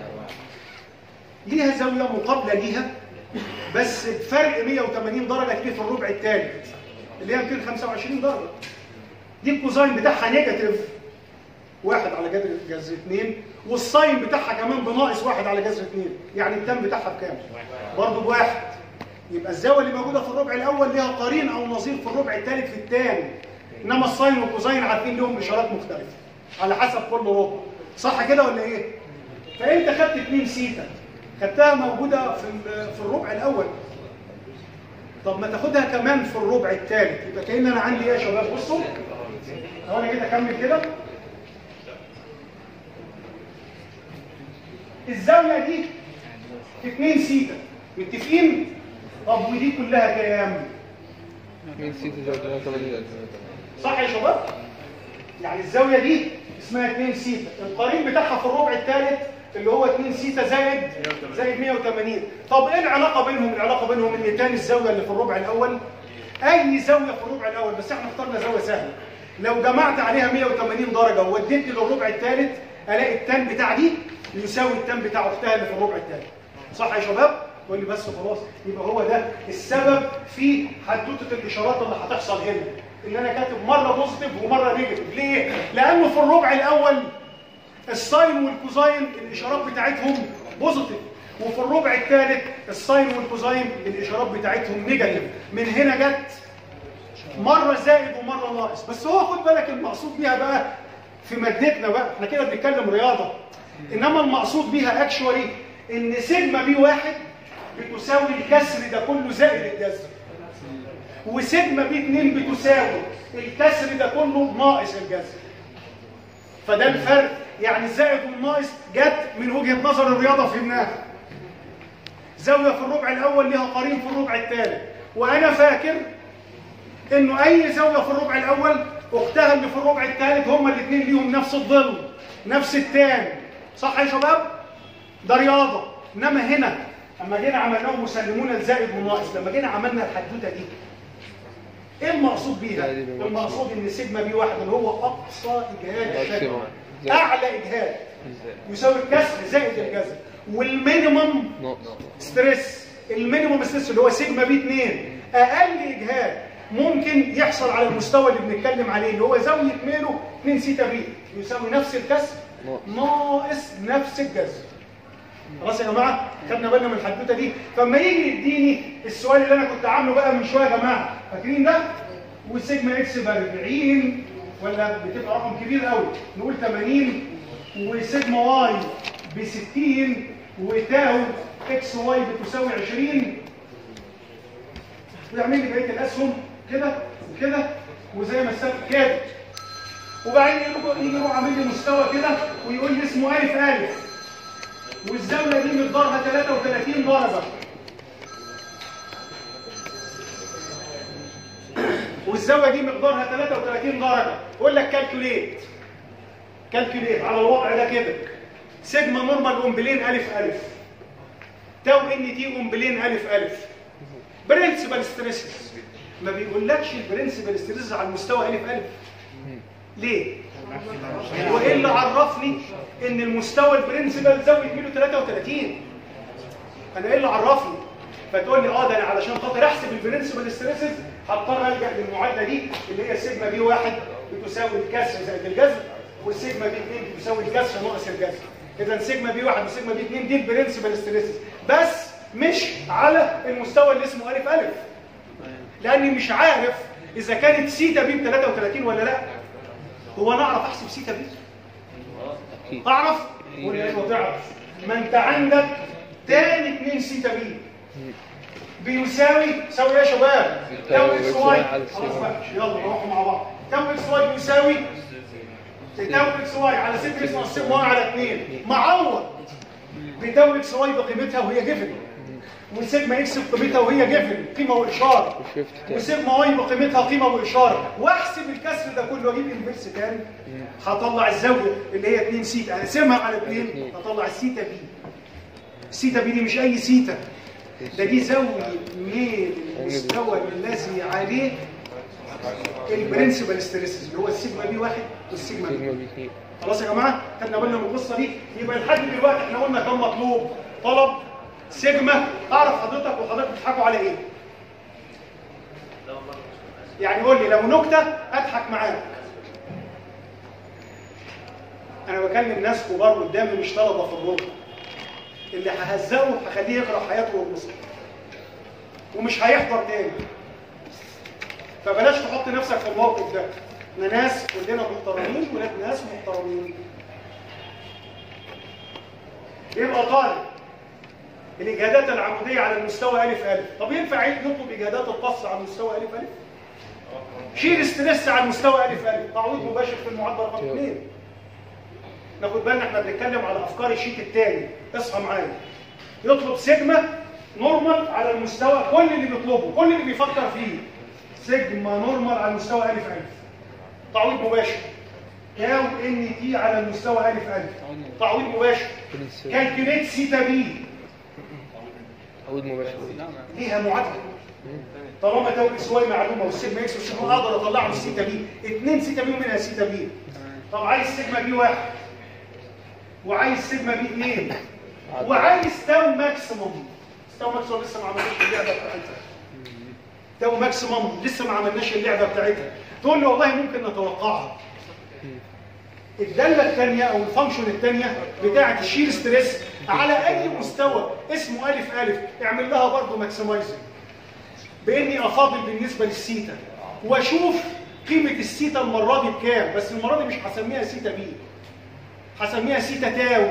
[SPEAKER 1] ليها زاويه مقابله ليها بس بفرق 180 درجه تيجي في الربع الثالث اللي هي 225 درجه دي الكوزاين بتاعها نيجاتيف واحد على جذر جذر اثنين والساين بتاعها كمان بناقص واحد على جذر اثنين يعني التان بتاعها بكام؟ برضه بواحد يبقى الزاويه اللي موجوده في الربع الاول ليها قرين او نظير في الربع الثالث في الثاني انما الساين والكوزاين عارفين لهم اشارات مختلفه على حسب كل ربع صح كده ولا ايه؟ فانت خدت 2 سيتا خدتها موجوده في ال- في الربع الاول طب ما تاخدها كمان في الربع الثالث يبقى كان انا عندي ايه يا شباب بصوا لو انا كده اكمل كده الزاويه دي 2 سيتا متفقين طب ودي كلها كام
[SPEAKER 2] مين سيتي زائد 180
[SPEAKER 1] صح يا شباب يعني الزاويه دي اسمها 2 سيتا القرين بتاعها في الربع الثالث اللي هو 2 سيتا زائد زائد 180 طب ايه العلاقه بينهم العلاقه بينهم ان تاني الزاويه اللي في الربع الاول اي زاويه في الربع الاول بس احنا اخترنا زاويه سهله لو جمعت عليها 180 درجه ووديت للربع الثالث الاقي التان بتاع دي يساوي التان بتاع اختها اللي في الربع الثالث صح يا شباب تقول لي بس خلاص يبقى هو ده السبب في حدوته الاشارات اللي هتحصل هنا ان انا كاتب مره بوزيتيف ومره نيجاتيف ليه لانه في الربع الاول الساين والكوزاين الاشارات بتاعتهم بوزيتيف وفي الربع الثالث الساين والكوزاين الاشارات بتاعتهم نيجاتيف من هنا جت مره زائد ومره ناقص بس هو خد بالك المقصود بيها بقى في مادتنا بقى احنا كده بنتكلم رياضه انما المقصود بيها اكشوالي ان سيجما بي واحد بتساوي الكسر ده كله زائد الجذر وسيجما بي 2 بتساوي الكسر ده كله ناقص الجذر فده الفرق يعني الزائد والناقص جت من وجهه نظر الرياضه فهمناها زاويه في الربع الاول ليها قرين في الربع الثالث وانا فاكر انه اي زاويه في الربع الاول اختها اللي في الربع الثالث هما الاثنين ليهم نفس الظل نفس التان صح يا شباب ده رياضه انما هنا اما جينا عملناهم مسلمون الزائد والناقص لما جينا عملنا الحدوته دي ايه المقصود بيها؟
[SPEAKER 2] لا، دي بالمقصود.
[SPEAKER 1] المقصود ان سيجما بي واحد اللي هو اقصى اجهاد الشكل
[SPEAKER 2] ماكسيموم.
[SPEAKER 1] اعلى اجهاد يساوي الكسر زائد الجذر والمينيمم
[SPEAKER 2] نقص
[SPEAKER 1] ستريس المينيموم ستريس اللي هو سيجما بي 2 اقل اجهاد ممكن يحصل على المستوى اللي بنتكلم عليه اللي هو زاويه ميله 2 سيتا بي يساوي نفس الكسر ناقص نفس الجذر خلاص يا جماعه خدنا بالنا من الحدوته دي فلما يجي يديني السؤال اللي انا كنت عامله بقى من شويه يا جماعه فاكرين ده والسيجما اكس ب 40 ولا بتبقى رقم كبير قوي نقول 80 وسيجما واي ب 60 وتاو اكس واي بتساوي 20 ويعمل لي بقيه الاسهم كده وكده وزي ما السبب كده وبعدين يجي يجي يروح عامل لي مستوى كده ويقول لي اسمه الف الف والزاويه دي مقدارها 33 درجه والزاويه دي مقدارها 33 درجه يقول لك كالكوليت كالكوليت على الوضع ده كده سيجما نورمال اومبلين الف الف تاو ان تي اومبلين الف الف برنسبل ستريسز ما بيقولكش البرنسبل ستريسز على المستوى الف الف ليه؟ وايه اللي عرفني ان المستوى البرنسبل زاويه ميله 33 انا ايه اللي عرفني فتقول لي اه ده انا علشان خاطر احسب البرنسبل ستريسز هضطر الجا للمعادله دي اللي هي سيجما بي 1 بتساوي الكسر زائد الجذر والسيجما بي 2 بتساوي الكسر ناقص الجذر اذا سيجما بي 1 وسيجما بي 2 دي البرنسبل ستريسز بس مش على المستوى اللي اسمه الف الف لاني مش عارف اذا كانت سيتا بي ب 33 ولا لا هو انا اعرف احسب سيتا بي
[SPEAKER 2] اكيد
[SPEAKER 1] تعرف ولا ايوه تعرف ما انت عندك تاني 2 سيتا بي بيساوي ساوي ايه يا شباب تاو اكس واي خلاص بقى يلا نروح مع بعض تاو اكس واي بيساوي تاو اكس واي على 6 اكس ناقص سيجما واي على 2 معوض بتاو اكس واي بقيمتها وهي جيفن وسيجما اكس بقيمتها وهي جيفن قيمه واشاره
[SPEAKER 2] وشفت تاني
[SPEAKER 1] وسيجما واي بقيمتها قيمه واشاره واحسب الكسر ده كله واجيب انفرس تاني هطلع الزاويه اللي هي 2 سيتا اقسمها على 2 هطلع السيتا بي السيتا بي دي مش اي سيتا ده دي زاويه ميل المستوى الذي عليه البرنسبل ستريسز اللي هو السيجما بي واحد والسيجما بي
[SPEAKER 2] سيجما بي 2
[SPEAKER 1] خلاص يا جماعه خدنا بالنا من القصه دي يبقى لحد دلوقتي احنا قلنا كم مطلوب طلب سيجما اعرف حضرتك وحضرتك بتضحكوا على ايه يعني قول لي لو نكته اضحك معاك انا بكلم ناس كبار قدامي مش طلبه في الربع اللي ههزقه هخليه يكره حياته وينبسط ومش هيحضر تاني فبلاش تحط نفسك في الموقف ده احنا ناس كلنا محترمين ولاد ناس محترمين يبقى طالب الاجهادات العموديه على المستوى الف الف طب ينفع يطلب اجهادات القص على المستوى الف الف شيل ستريس على المستوى الف الف تعويض مباشر في المعادله رقم 2 ناخد بالنا احنا بنتكلم على افكار الشيت الثاني اصحى معايا يطلب سيجما نورمال على المستوى كل اللي بيطلبه كل اللي بيفكر فيه سيجما نورمال على المستوى الف الف تعويض مباشر تاو ان تي على المستوى الف الف تعويض مباشر
[SPEAKER 2] برنس
[SPEAKER 1] كالكوليت سيتا بي
[SPEAKER 2] تعويض مباشر
[SPEAKER 1] ليها معادله طالما تاو اكس واي معلومه والسيجما اكس والسيجما اقدر اطلعه السيتا بي اثنين سيتا بي ومنها سيتا بي طب عايز سيجما بي واحد وعايز سيجما بي اثنين وعايز تاو ماكسيموم تاو ماكسيموم لسه ما عملناش اللعبه بتاعتها تاو ماكسيموم لسه ما عملناش اللعبه بتاعتها تقول لي والله ممكن نتوقعها الداله الثانيه او الفانكشن الثانيه بتاعه الشير ستريس على اي مستوى اسمه الف الف اعمل لها برضه ماكسمايزنج باني افاضل بالنسبه للسيتا واشوف قيمه السيتا المره دي بكام بس المره دي مش هسميها سيتا بي هسميها سيتا تاو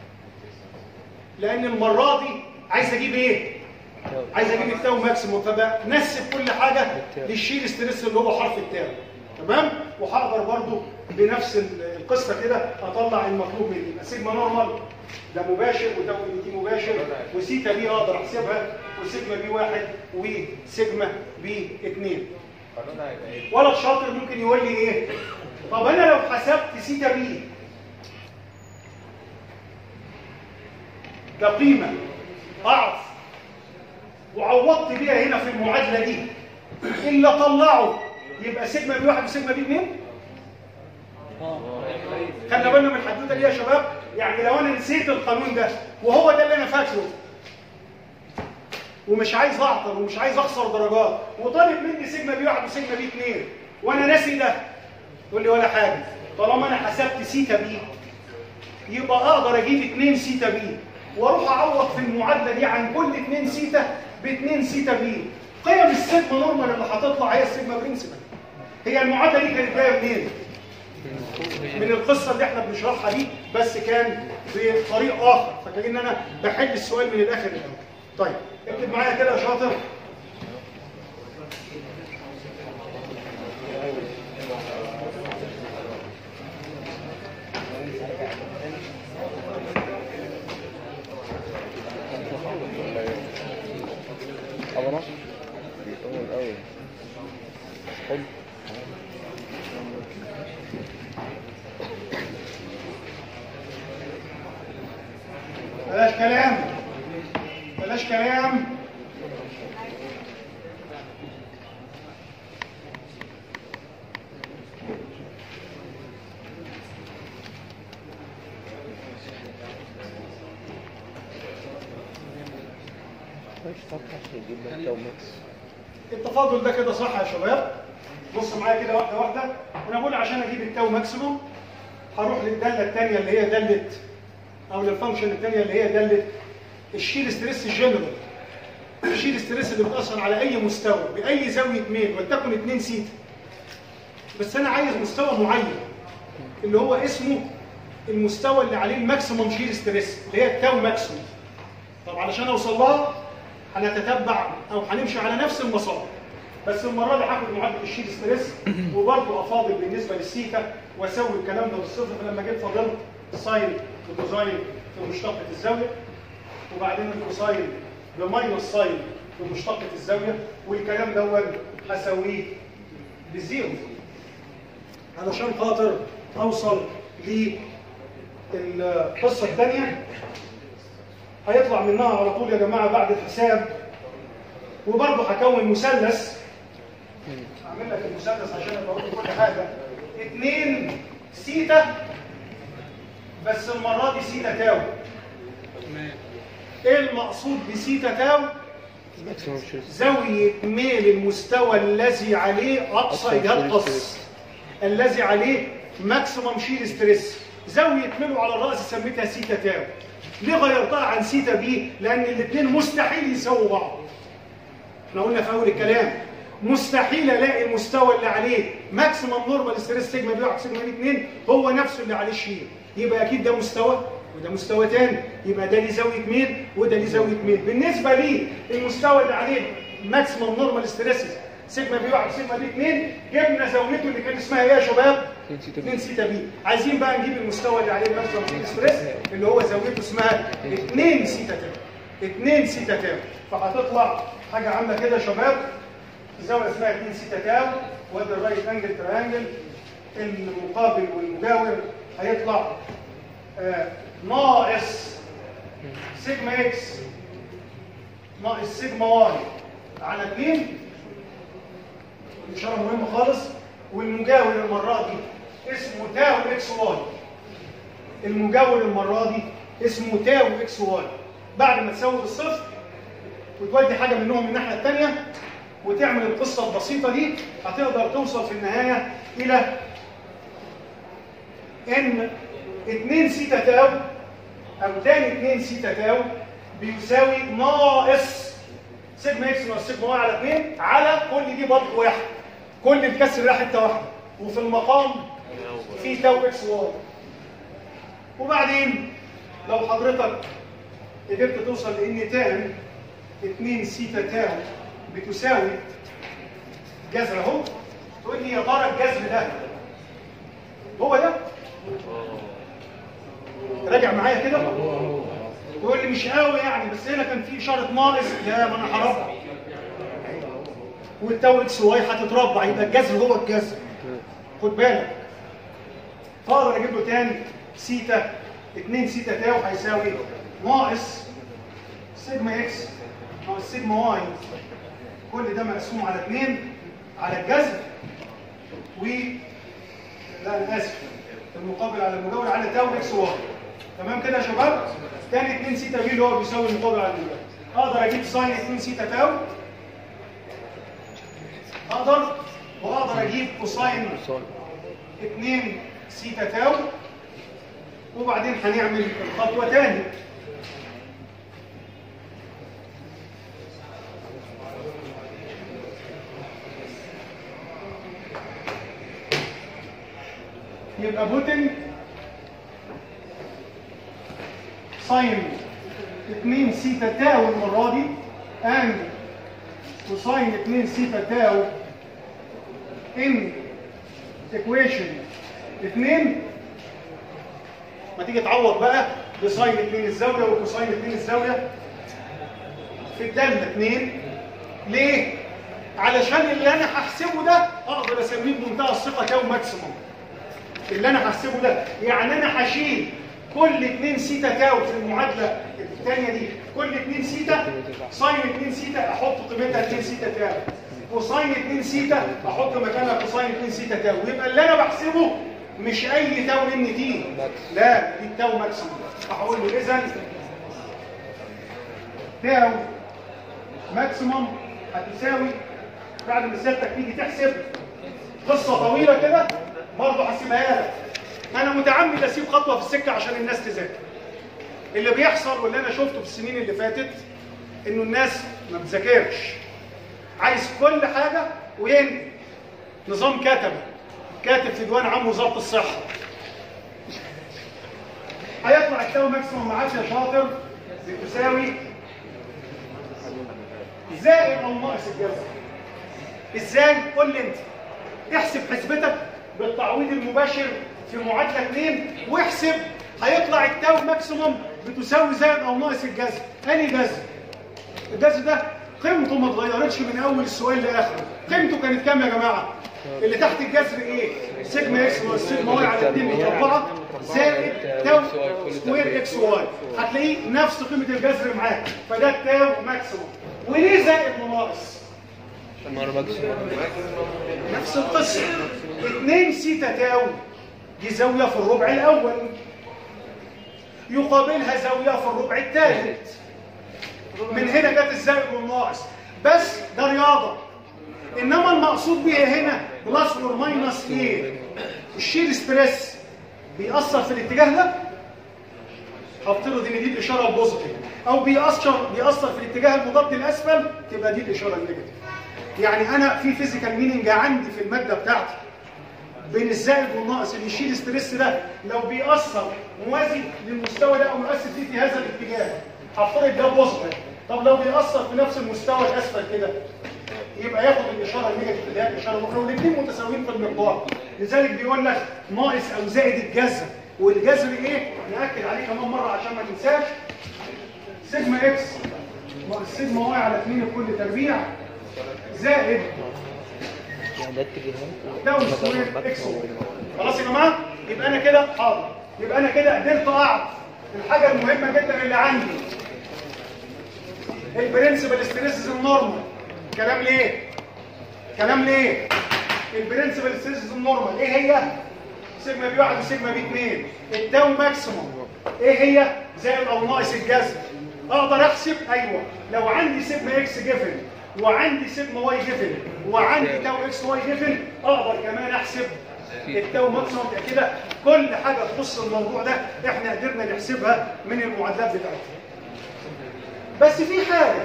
[SPEAKER 1] لان المره دي عايز اجيب ايه عايز اجيب التاو ماكسيموم فبنسب كل حاجه للشير ستريس اللي هو حرف التاو تمام وهقدر برضو بنفس ال- القصه كده اطلع المطلوب مني يبقى سيجما نورمال ده مباشر وتاو ان تي مباشر وسيتا بي اقدر احسبها وسيجما بي واحد وسيجما بي اتنين ولد شاطر ممكن يقول لي ايه طب انا لو حسبت سيتا بي كقيمه اعرف وعوضت بيها هنا في المعادله دي اللي طلعه يبقى سيجما بي 1 وسيجما بي 2 خلي بالنا من الحدوته دي يا شباب يعني لو انا نسيت القانون ده وهو ده اللي انا فاكره ومش عايز اعطل ومش عايز اخسر درجات وطالب مني سيجما بي 1 وسيجما بي 2 وانا ناسي ده تقول لي ولا حاجه طالما انا حسبت سيتا بي يبقى اقدر اجيب 2 سيتا بي واروح اعوض في المعادله دي عن كل 2 سيتا ب 2 سيتا بي قيم السيجما نورمال اللي هتطلع هي السيجما برنسبل هي المعادله دي كانت جايه منين؟ من القصه اللي احنا بنشرحها دي بس كان بطريق اخر فكأن انا بحل السؤال من الاخر للاول طيب اكتب معايا كده يا شاطر
[SPEAKER 2] أبرا بيطول الأول حلو
[SPEAKER 1] بلاش كلام بلاش كلام
[SPEAKER 2] مش فتح عشان يجيب لك لو ميكس
[SPEAKER 1] التفاضل ده كده صح يا شباب بص معايا كده واحده واحده وانا بقول عشان اجيب التاو ماكسيموم هروح للداله الثانيه اللي هي داله او للفانكشن الثانيه اللي هي داله الشير ستريس الجنرال الشير ستريس اللي بتاثر على اي مستوى باي زاويه ميل ولتكن 2 سيتا بس انا عايز مستوى معين اللي هو اسمه المستوى اللي عليه الماكسيموم شير ستريس اللي هي التاو ماكسيموم طب علشان اوصل لها هنتتبع او هنمشي على نفس المسار بس المره دي هاخد معادله الشير ستريس وبرضه افاضل بالنسبه للسيتا واسوي الكلام ده بالصفر فلما جيت فاضلت ساين وكوزاين في مشتقه الزاويه وبعدين الكوساين بماينس ساين في مشتقه الزاويه والكلام دوت هسويه بزيرو علشان خاطر اوصل للقصه الثانيه هيطلع منها على طول يا جماعه بعد الحساب وبرضه هكون مثلث اعمل لك المثلث عشان ابقى اقول كل حاجه 2 سيتا بس المره دي سيتا تاو ايه المقصود بسيتا تاو
[SPEAKER 2] ماكسيموم شير
[SPEAKER 1] زاويه ميل المستوى الذي عليه اقصى
[SPEAKER 2] أقصى
[SPEAKER 1] اجهاد
[SPEAKER 2] شير
[SPEAKER 1] قص
[SPEAKER 2] ستريس.
[SPEAKER 1] الذي عليه ماكسيمم شير ستريس زاويه ميله على الراس سميتها سيتا تاو ليه غيرتها عن سيتا بي لان الاثنين مستحيل يساووا بعض احنا قلنا في اول الكلام مستحيل الاقي المستوى اللي عليه ماكسيمم نورمال ستريس سيجما بي 1 سيجما بي 2 هو نفسه اللي عليه شير يبقى اكيد ده مستوى وده مستوى تاني يبقى ده ليه زاويه ميل وده ليه زاويه ميل بالنسبه لي المستوى اللي عليه ماكسيمم نورمال ستريس سيجما بي 1 سيجما بي 2 جبنا زاويته اللي كان اسمها ايه يا شباب
[SPEAKER 2] 2 سيتا
[SPEAKER 1] 2 سيتا بي عايزين بقى نجيب المستوى اللي عليه ماكسيمم ستريس اللي هو زاويته اسمها 2 سيتا تاو 2 سيتا تاو فهتطلع حاجه عامله كده يا شباب الزاويه اسمها 2 سيتا تاو وادي الرايت انجل تريانجل المقابل والمجاور هيطلع آه ناقص سيجما اكس ناقص سيجما واي على 2 اشاره مهمه خالص والمجاور المره دي اسمه تاو اكس واي المجاور المره دي اسمه تاو اكس واي بعد ما تساوي بالصفر وتودي حاجه منهم من الناحيه الثانيه وتعمل القصه البسيطه دي هتقدر توصل في النهايه الى ان 2 سيتا تاو او تاني 2 سيتا تاو بيساوي ناقص سيجما اكس ناقص سيجما واي على 2 على كل دي برضه واحد كل الكسر ده حته واحده وفي المقام في تاو اكس واي وبعدين لو حضرتك قدرت توصل لان تان 2 سيتا تاو بتساوي جذر اهو تقول لي يا ترى الجذر ده هو ده راجع معايا كده تقول لي مش قوي يعني بس هنا كان في اشاره ناقص لا ما انا هربع والتاو اكس واي هتتربع يبقى الجذر هو الجذر خد بالك فاقدر اجيب له تاني سيتا 2 سيتا تاو هيساوي ناقص سيجما اكس ناقص سيجما واي كل ده مقسوم على 2 على الجذر و لا انا اسف المقابل على المجاور على تاو اكس واي تمام كده يا شباب تاني 2 سيتا بي اللي هو بيساوي المقابل على المجاور اقدر اجيب ساين 2 سيتا تاو اقدر واقدر اجيب كوساين
[SPEAKER 2] صار
[SPEAKER 1] 2 سيتا تاو وبعدين هنعمل الخطوه تاني يبقى بوتن ساين 2 سيتا تاو المره دي and كوساين 2 سيتا تاو in equation 2 ما تيجي تعوض بقى بساين 2 الزاويه وكوساين 2 الزاويه في الداله 2 ليه؟ علشان اللي انا هحسبه ده اقدر اسميه بمنتهى الثقه تاو ماكسيموم اللي انا هحسبه ده يعني انا هشيل كل 2 سيتا تاو في المعادله الثانيه دي كل 2 سيتا ساين 2 سيتا احط قيمتها 2 سيتا تاو كوساين 2 سيتا احط مكانها كوساين 2 سيتا تاو يبقى اللي انا بحسبه مش اي تاو ان تي لا دي التاو ماكسيموم هقول له اذا تاو ماكسيموم هتساوي بعد ما سيادتك تيجي تحسب قصه طويله كده برضه هسيبها لك انا متعمد اسيب خطوه في السكه عشان الناس تذاكر اللي بيحصل واللي انا شفته في السنين اللي فاتت انه الناس ما بتذاكرش عايز كل حاجه وين نظام كتبه كاتب في ديوان عام وزاره الصحه هيطلع التاو ماكسيموم معاك يا شاطر بتساوي زائد او ناقص الجذر ازاي قول لي انت احسب حسبتك بالتعويض المباشر في معادله 2 واحسب هيطلع التاو ماكسيموم بتساوي زائد او ناقص الجذر انهي جذر الجذر ده قيمته ما اتغيرتش من اول السؤال لاخره قيمته كانت كام يا جماعه اللي تحت الجذر ايه سيجما اكس ناقص سيجما واي على 2 مربعه زائد تاو سكوير اكس واي هتلاقيه نفس قيمه الجذر معاك فده التاو ماكسيموم وليه زائد وناقص
[SPEAKER 2] مرة ماكسيموم
[SPEAKER 1] نفس القصه 2 سيتا تاو دي زاويه في الربع الاول يقابلها زاويه في الربع الثالث من هنا جت الزائد والناقص بس ده رياضه انما المقصود بيها هنا بلس اور ماينس ايه الشير ستريس بيأثر في الاتجاه ده هفترض ان دي الاشاره البوزيتيف او بيأثر بيأثر في الاتجاه المضاد الاسفل تبقى دي الاشاره النيجاتيف يعني انا في فيزيكال مينينج عندي في الماده بتاعتي بين الزائد والناقص ان الشيل ستريس ده لو بيأثر موازي للمستوى ده او مؤثر فيه في هذا الاتجاه هفترض ده بوزيتيف طب لو بيأثر في نفس المستوى الاسفل كده يبقى ياخد الاشاره النيجاتيف اللي هي الاشاره الاخرى والاثنين متساويين في المقدار لذلك بيقول لك ناقص او زائد الجذر والجذر ايه ناكد عليه كمان مره عشان ما تنساش سيجما اكس ناقص سيجما واي على 2 كل تربيع زائد
[SPEAKER 2] يعني ده اتجاهات
[SPEAKER 1] داون سكوير اكس واي خلاص يا جماعه يبقى انا كده حاضر يبقى انا كده قدرت اعرف الحاجه المهمه جدا اللي عندي البرنسبل ستريسز النورمال كلام ليه كلام ليه البرنسبل ستريسز النورمال ايه هي سيجما بي 1 وسيجما بي 2 التاو ماكسيموم ايه هي زائد او ناقص الجذر اقدر احسب ايوه لو عندي سيجما اكس جيفن وعندي سيجما واي جيفن وعندي تاو اكس واي جيفن اقدر كمان احسب التاو ماكسيموم يبقى كده كل حاجه تخص الموضوع ده احنا قدرنا نحسبها من المعادلات بتاعتنا بس في حاجه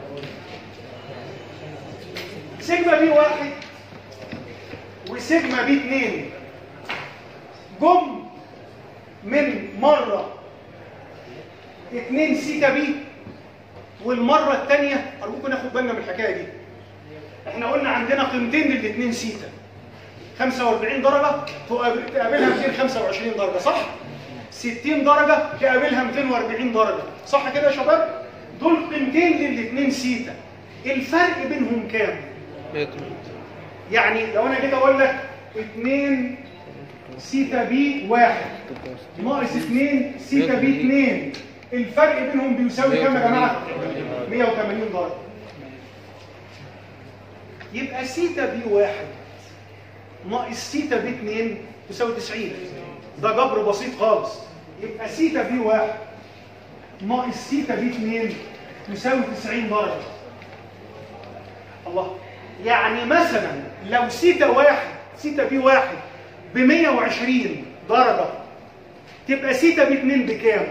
[SPEAKER 1] سيجما بي واحد وسيجما بي اتنين جم من مرة اتنين سيتا بي والمرة التانية أرجوكم ناخد بالنا من الحكاية دي احنا قلنا عندنا قيمتين للاتنين سيتا 45 درجة تقابل- تقابلها 225 درجة صح؟ 60 درجة تقابلها 240 درجة صح كده يا شباب؟ دول قيمتين للاتنين سيتا الفرق بينهم كام؟ يعني لو انا جيت اقول لك 2 سيتا بي 1 ناقص 2 سيتا بي 2 الفرق بينهم بيساوي كام يا جماعه 180 درجه يبقى سيتا بي واحد ناقص سيتا بي 2 تساوي 90 ده جبر بسيط خالص يبقى سيتا بي واحد ناقص سيتا بي 2 تساوي 90 درجه الله يعني مثلا لو سيتا واحد سيتا بي واحد ب 120 درجه تبقى سيتا بي 2 بكام؟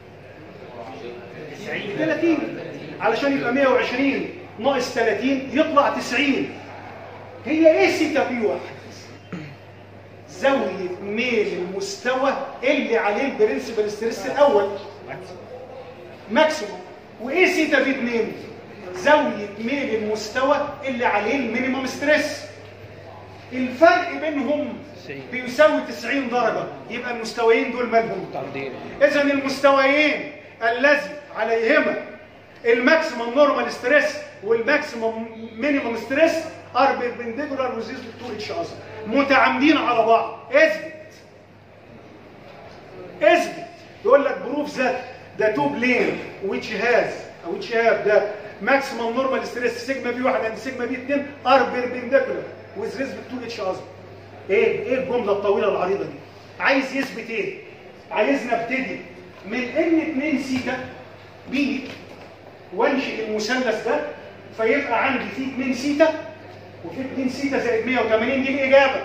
[SPEAKER 1] 30 علشان يبقى 120 ناقص 30 يطلع 90 هي ايه سيتا بي واحد؟ زاوية ميل المستوى اللي عليه البرنسبل ستريس الأول ماكسيموم وايه سيتا بي 2 زاوية ميل المستوى اللي عليه المينيمم ستريس الفرق بينهم بيساوي 90 درجة يبقى المستويين دول مالهم
[SPEAKER 2] تعديل
[SPEAKER 1] إذا المستويين الذي عليهما الماكسيمم نورمال ستريس والماكسيمم مينيمم ستريس ار بيربنديكولار وذ تو اتش اذر متعامدين على بعض اثبت اثبت يقول لك بروف ذات ذا تو بلين which has او which have the maximum normal stress سيجما بي 1 and سيجما بي 2 are perpendicular with respect to each other ايه ايه الجمله الطويله العريضه دي عايز يثبت ايه عايزنا ابتدي من ان 2 سيتا بي وانشئ المثلث ده فيبقى عندي فيه 2 سيتا وفي 2 سيتا زائد 180 دي الاجابه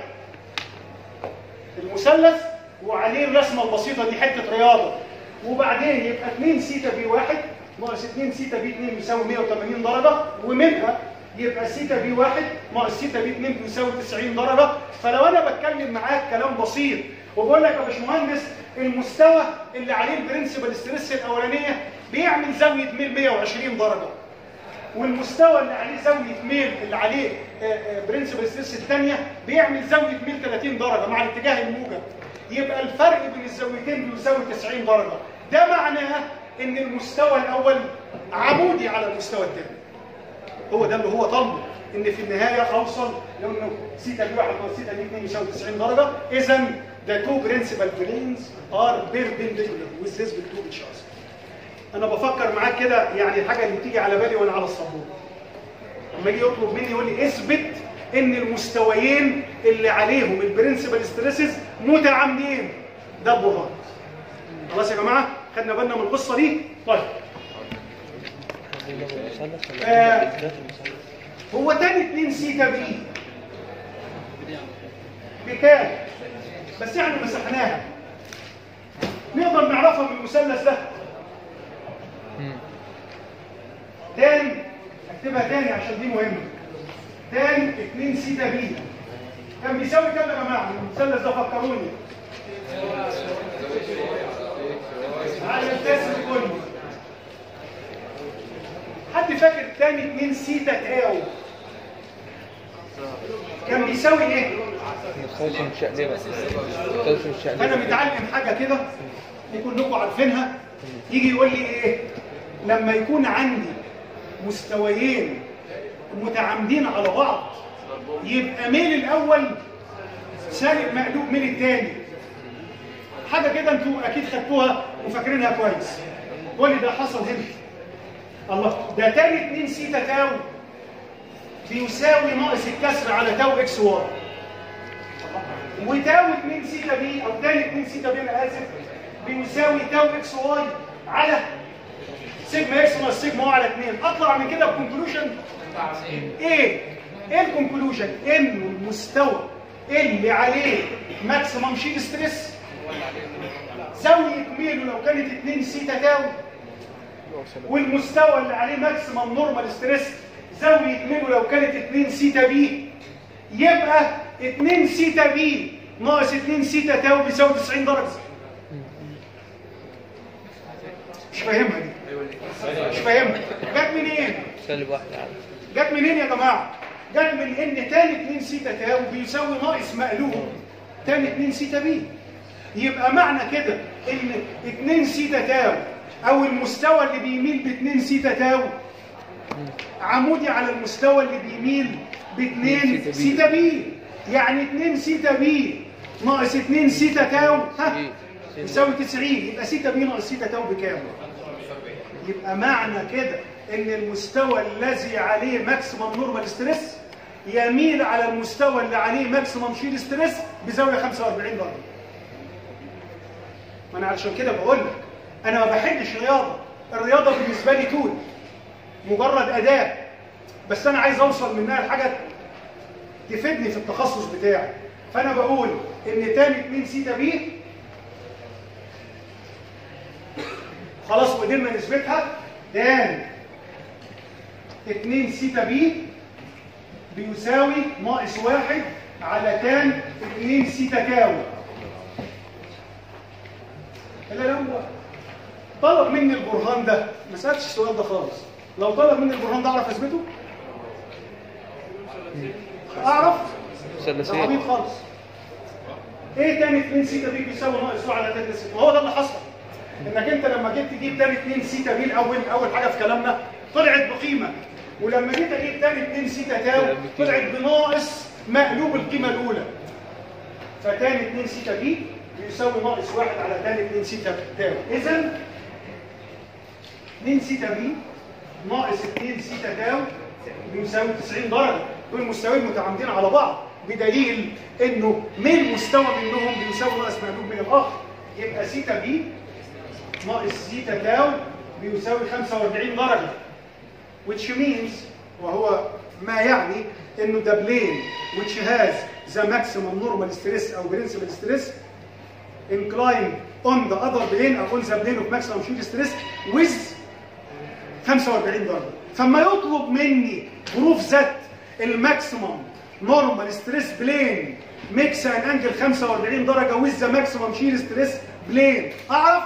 [SPEAKER 1] المثلث وعليه الرسمه البسيطه دي حته رياضه وبعدين يبقى 2 سيتا بي 1 ناقص 2 سيتا بي 2 يساوي 180 درجه ومنها يبقى سيتا بي 1 ناقص سيتا بي 2 بيساوي 90 درجه فلو انا بتكلم معاك كلام بسيط وبقول لك يا باشمهندس المستوى اللي عليه البرنسبل ستريس الاولانيه بيعمل زاويه ميل 120 درجه والمستوى اللي عليه زاويه ميل اللي عليه برنسبل ستريس الثانيه بيعمل زاويه ميل 30 درجه مع الاتجاه الموجب يبقى الفرق بين الزاويتين بيساوي 90 درجه ده معناه ان المستوى الاول عمودي على المستوى الثاني هو ده اللي هو طالبه ان في النهايه اوصل لانه سيتا بي 1 ناقص سيتا بي 2 يساوي 90 درجه اذا the two principal planes are perpendicular with respect to each other انا بفكر معاك كده يعني الحاجه اللي بتيجي على بالي وانا على السبوره لما يجي يطلب مني يقول لي اثبت ان المستويين اللي عليهم البرنسبل ستريسز متعامدين ده البرهان خلاص يا جماعه خدنا بالنا من القصه دي طيب
[SPEAKER 2] المثلث
[SPEAKER 1] آه.
[SPEAKER 2] ولا إثبات المثلث
[SPEAKER 1] هو تاني 2 سيتا بي بكام بس يعني مسحناها نقدر نعرفها من المثلث ده تاني اكتبها تاني عشان دي مهمه تاني 2 سيتا بي كان بيساوي كام يا جماعه المثلث ده فكروني على التاسع كله حد فاكر تاني 2 سيتا تاو كان بيساوي ايه؟
[SPEAKER 2] المثلث متشقلبة المثلث متشقلبة
[SPEAKER 1] انا متعلم حاجه كده دي كلكم عارفينها يجي يقول لي ايه لما يكون عندي مستويين متعامدين على بعض يبقى ميل الاول سالب مقلوب ميل الثاني حاجه كده انتوا اكيد خدتوها وفاكرينها كويس قول لي ده حصل هنا الله ده تاني 2 سيتا تاو بيساوي ناقص الكسر على تاو اكس واي وتاو 2 سيتا بي او تاني 2 سيتا بي انا اسف بيساوي تاو اكس واي على سيجما اكس ناقص سيجما واي على 2 اطلع من كده بكونكلوجن ايه؟ ايه الكونكلوجن؟ انه المستوى اللي عليه ماكسيمم شيل ستريس زاويه ميله لو كانت 2 سيتا تاو والمستوى اللي عليه ماكسيمم نورمال ستريس زاويه ميله لو كانت 2 سيتا بي يبقى 2 سيتا بي ناقص 2 سيتا تاو بيساوي 90 درجه مش فاهمها دي مش فاهمها جت منين؟
[SPEAKER 2] سالب واحد على
[SPEAKER 1] جت منين يا جماعه؟ جت من ان تاني 2 سيتا تاو بيساوي ناقص مقلوب تاني 2 سيتا بي يبقى معنى كده ان 2 سيتا تاو او المستوى اللي بيميل ب 2 سيتا تاو عمودي على المستوى اللي بيميل ب 2 سيتا بي يعني 2 سيتا بي ناقص 2 سيتا تاو ها يساوي 90 يبقى سيتا بي ناقص سيتا تاو بكام؟ يبقى معنى كده ان المستوى الذي عليه ماكسيمم نورمال ستريس يميل على المستوى اللي عليه ماكسيمم شير ستريس بزاويه 45 درجه ما انا علشان كده بقول لك انا ما بحبش رياضه الرياضه بالنسبه لي تول مجرد اداه بس انا عايز اوصل منها لحاجه تفيدني في التخصص بتاعي فانا بقول ان تاني 2 سيتا بي خلاص وقدرنا نثبتها تان 2 سيتا بي بيساوي ناقص واحد على تان 2 سيتا تاو الا لو طلب مني البرهان ده ما سالتش السؤال ده خالص لو طلب مني البرهان ده اعرف اثبته اعرف ده
[SPEAKER 2] مثلثين
[SPEAKER 1] عبيط خالص ايه تاني 2 سيتا بي بيساوي ناقص واحد على تاني سيتا وهو ده اللي حصل انك انت لما جيت تجيب تاني 2 سيتا بي الاول اول حاجه في كلامنا طلعت بقيمه ولما جيت اجيب تاني 2 سيتا تاو طلعت بناقص مقلوب القيمه الاولى فتاني 2 سيتا بي بيساوي ناقص واحد على تاني 2 سيتا تاو اذا 2 سيتا بي ناقص 2 سيتا تاو بيساوي 90 درجه دول مستويين متعامدين على بعض بدليل انه من مستوى منهم بيساوي ناقص مقلوب من الاخر يبقى سيتا بي ناقص سيتا تاو بيساوي 45 درجه which means وهو ما يعني انه ده بلين which has the maximum normal stress او principal stress inclined on the other plane or on the plane of maximum shear stress with 45 درجه فما يطلب مني بروف ذات الماكسيمم نورمال ستريس بلين ميكس ان انجل 45 درجه with the maximum shear stress بلين اعرف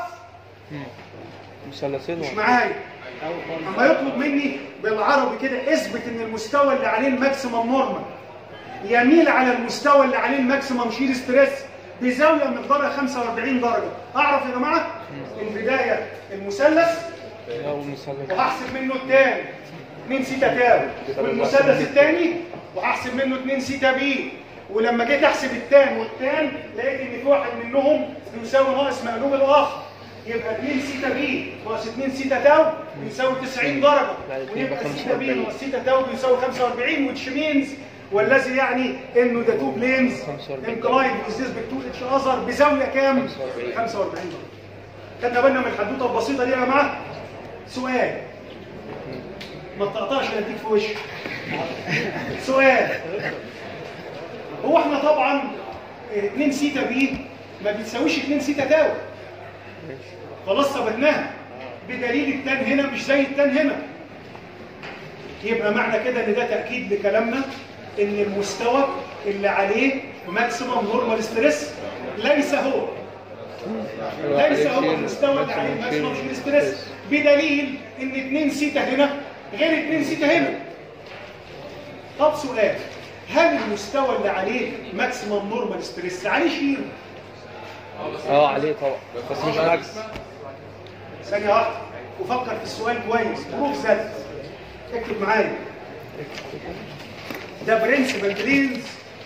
[SPEAKER 2] مثلثين
[SPEAKER 1] مش
[SPEAKER 2] واحد.
[SPEAKER 1] معايا اما يطلب مني بالعربي كده اثبت ان المستوى اللي عليه الماكسيمم نورمال يميل على المستوى اللي عليه الماكسيمم شير ستريس بزاويه مقدارها 45 درجه اعرف يا جماعه البدايه المثلث
[SPEAKER 2] أول مثلث
[SPEAKER 1] وهحسب منه التاني 2 سيتا تاو والمثلث الثاني وهحسب منه 2 سيتا بي ولما جيت احسب التان والتان لقيت ان في واحد منهم بيساوي ناقص مقلوب الاخر يبقى 2 سيتا بي ناقص 2 سيتا تاو بيساوي 90 درجه ويبقى سيتا بي ناقص سيتا تاو بيساوي 45 which means والذي يعني انه ده تو بلينز
[SPEAKER 2] 45
[SPEAKER 1] انكلاين with respect to each other بزاويه كام؟
[SPEAKER 2] 45.
[SPEAKER 1] 45 درجه خدنا بالنا من الحدوته البسيطه دي يا جماعه سؤال ما تقطعش اديك في وشك سؤال هو احنا طبعا 2 سيتا بي ما بتساويش 2 سيتا تاو خلاص ثبتناها بدليل التان هنا مش زي التان هنا يبقى معنى كده ان ده تاكيد لكلامنا ان المستوى اللي عليه ماكسيمم نورمال ستريس ليس هو ليس هو المستوى اللي عليه ماكسيمم شير ستريس بدليل ان 2 سيتا هنا غير 2 سيتا هنا طب سؤال هل المستوى اللي عليه ماكسيمم نورمال ستريس عليه شير
[SPEAKER 2] اه عليه طبعا بس مش ماكس
[SPEAKER 1] ثانية واحدة وفكر في السؤال كويس بروف ذات اكتب معايا The principal planes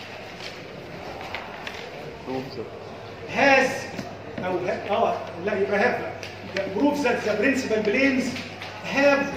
[SPEAKER 1] has أو ها- اه لا يبقى have The proof that the principal planes have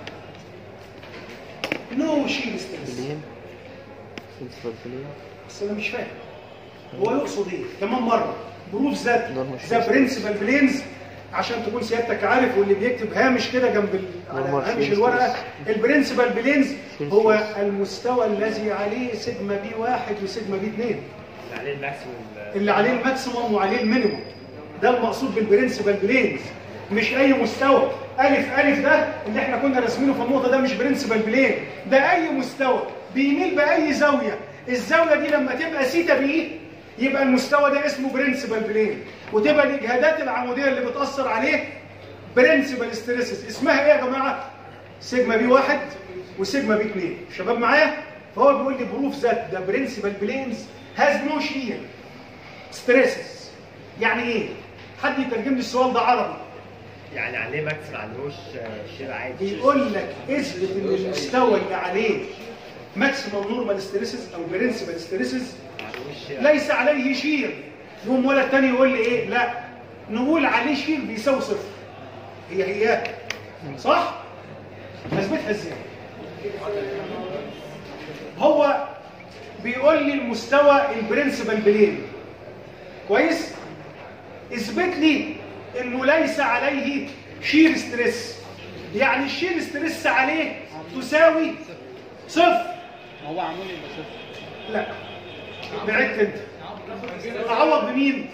[SPEAKER 1] no shear stress
[SPEAKER 2] بلين سنسبل بلين
[SPEAKER 1] بس انا مش فاهم هو يقصد ايه كمان مره بروف ذات
[SPEAKER 2] Normal
[SPEAKER 1] ذا
[SPEAKER 2] shear
[SPEAKER 1] برنسبل بلينز عشان تكون سيادتك عارف واللي بيكتب هامش كده جنب ال- على
[SPEAKER 2] Normal
[SPEAKER 1] هامش
[SPEAKER 2] shear
[SPEAKER 1] الورقه
[SPEAKER 2] stress.
[SPEAKER 1] البرنسبل بلينز
[SPEAKER 2] Shear
[SPEAKER 1] هو
[SPEAKER 2] stress.
[SPEAKER 1] المستوى الذي عليه سيجما بي واحد وسيجما بي اثنين
[SPEAKER 3] عليه الماكسيموم
[SPEAKER 1] اللي عليه الماكسيموم وعليه المينيموم ده المقصود بالبرنسبل بلينز مش اي مستوى الف الف ده اللي احنا كنا راسمينه في النقطه ده مش برنسبل بلين ده اي مستوى بيميل باي زاويه الزاويه دي لما تبقى سيتا بي يبقى المستوى ده اسمه برنسبل بلين وتبقى الاجهادات العموديه اللي بتاثر عليه برنسبل ستريسز اسمها ايه يا جماعه سيجما بي واحد وسيجما بي اثنين شباب معايا فهو بيقول لي بروف ذات ذا برنسبل بلينز هاز نو شير ستريسز يعني ايه حد يترجم لي السؤال ده عربي
[SPEAKER 3] يعني عليه ماكس ما عندهوش آه، شير عادي
[SPEAKER 1] بيقول لك اثبت ان المستوى اللي عليه ماكسيمم نورمال ستريسز او برنسبل ستريسز
[SPEAKER 3] ما عندهوش شير
[SPEAKER 1] ليس عليه شير يقوم ولا التاني يقول لي ايه لا نقول عليه شير بيساوي صفر هي هي صح اثبتها ازاي هو بيقول لي المستوى البرنسبل بلين كويس اثبت لي انه ليس عليه شير ستريس يعني الشير ستريس عليه تساوي صفر
[SPEAKER 2] هو عمود يبقى صفر
[SPEAKER 1] لا بعدت انت اعوض بمين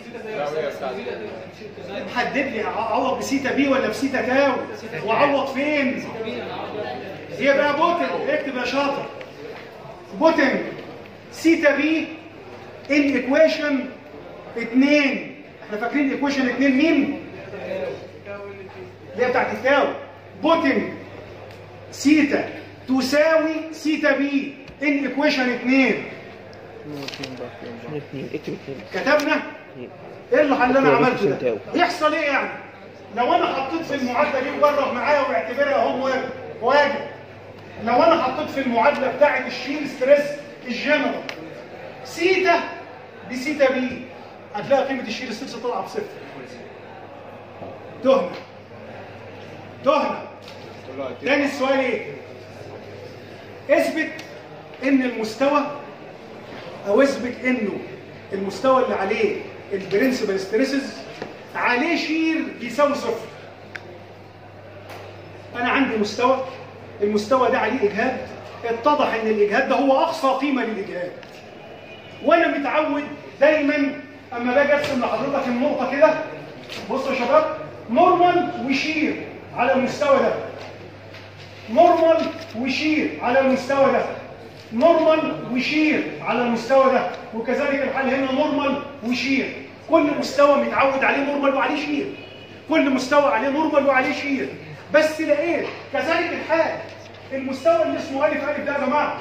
[SPEAKER 1] حدد لي اعوض بسيتا بي ولا بسيتا تاو واعوض فين يبقى بوتن اكتب يا شاطر بوتن سيتا بي ان ايكويشن 2 احنا فاكرين ايكويشن 2 مين اللي هي بتاعت التاو بوتن سيتا تساوي سيتا بي ان ايكويشن 2
[SPEAKER 2] اتنين اتنين بقى اتنين اتنين اكتب اتنين
[SPEAKER 1] كتبنا
[SPEAKER 2] اتنين
[SPEAKER 1] ايه اللي اللي انا
[SPEAKER 2] هو
[SPEAKER 1] عملته
[SPEAKER 2] نفس
[SPEAKER 1] ده
[SPEAKER 2] التاو.
[SPEAKER 1] يحصل ايه يعني لو انا حطيت في المعادله دي وجرب معايا واعتبرها هوم واجب واجب لو انا حطيت في المعادله بتاعه الشيل ستريس الجنرال سيتا بسيتا بي هتلاقي قيمه الشيل ستريس طالعه بصفر تهمه تهمه تاني السؤال ايه اثبت ان المستوى او اثبت انه المستوى اللي عليه البرنسبل ستريسز عليه شير بيساوي صفر انا عندي مستوى المستوى ده عليه اجهاد اتضح ان الاجهاد ده هو اقصى قيمه للاجهاد وانا متعود دايما اما باجي ارسم لحضرتك النقطه كده بصوا يا شباب نورمال وشير على المستوى ده نورمال وشير على المستوى ده نورمال وشير على المستوى ده وكذلك الحال هنا نورمال وشير كل مستوى متعود عليه نورمال وعليه شير كل مستوى عليه نورمال وعليه شير بس لقيت كذلك الحال المستوى اللي اسمه الف الف ده يا جماعه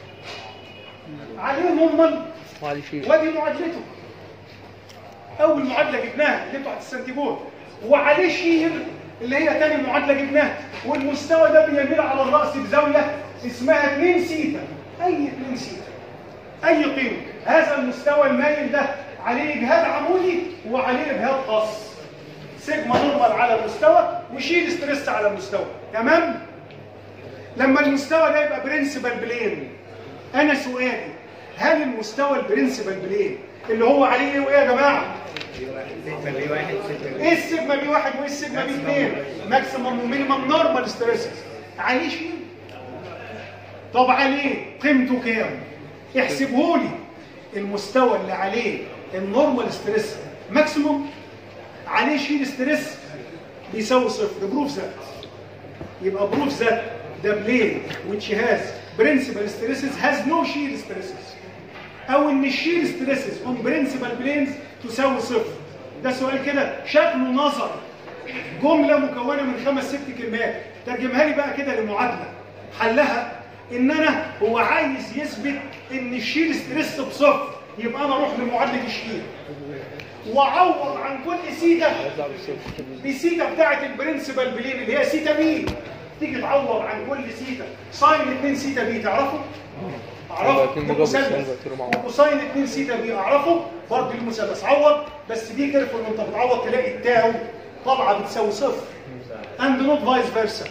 [SPEAKER 1] عليه نورمال
[SPEAKER 2] وعلي شيء
[SPEAKER 1] وادي معادلته اول معادله جبناها اللي انتوا هتستنتجوها وعليه شير اللي هي تاني معادله جبناها والمستوى ده بيميل على الراس بزاويه اسمها 2 سيتا اي 2 سيتا اي قيمه هذا المستوى المايل ده عليه اجهاد عمودي وعليه اجهاد خاص سيجما نورمال على المستوى وشيل ستريس على المستوى تمام لما المستوى ده يبقى برنسبل بلين انا سؤالي هل المستوى البرنسبل بلين اللي هو عليه ايه وايه يا جماعه
[SPEAKER 3] سيجما بي واحد سيجما بي
[SPEAKER 1] ايه السيجما بي واحد وايه السيجما بي اثنين ماكسيمم ومينيمم نورمال ستريسز عليه شيء طب عليه قيمته كام احسبه لي المستوى اللي عليه النورمال ستريس ماكسيمم عليه شيل ستريس بيساوي صفر بروف ذات يبقى بروف ذات ده بلين which has principal stresses has no shear stresses او ان الشير ستريسز اون برنسبل بلينز تساوي صفر ده سؤال كده شكله نظر جمله مكونه من خمس ست كلمات ترجمها لي بقى كده لمعادله حلها ان انا هو عايز يثبت ان الشير ستريس بصفر يبقى انا اروح لمعادله الشير واعوض عن كل سيتا
[SPEAKER 2] يطلع بالصفر
[SPEAKER 1] بسيتا بتاعت البرنسبل بلين اللي هي سيتا بي تيجي تعوض عن كل سيتا ساين 2 سيتا بي تعرفوا؟
[SPEAKER 2] يبقى
[SPEAKER 1] اعرفه
[SPEAKER 2] اتنين مجاوب السؤال
[SPEAKER 1] مثلث
[SPEAKER 2] بقى كتير مع بعض.
[SPEAKER 1] وكوساين 2 سيتا بي اعرفه برضه المثلث عوض بس دي كيرفول وانت بتعوض تلاقي التاو طبعا بتساوي صفر اند نوت فايس فيرسا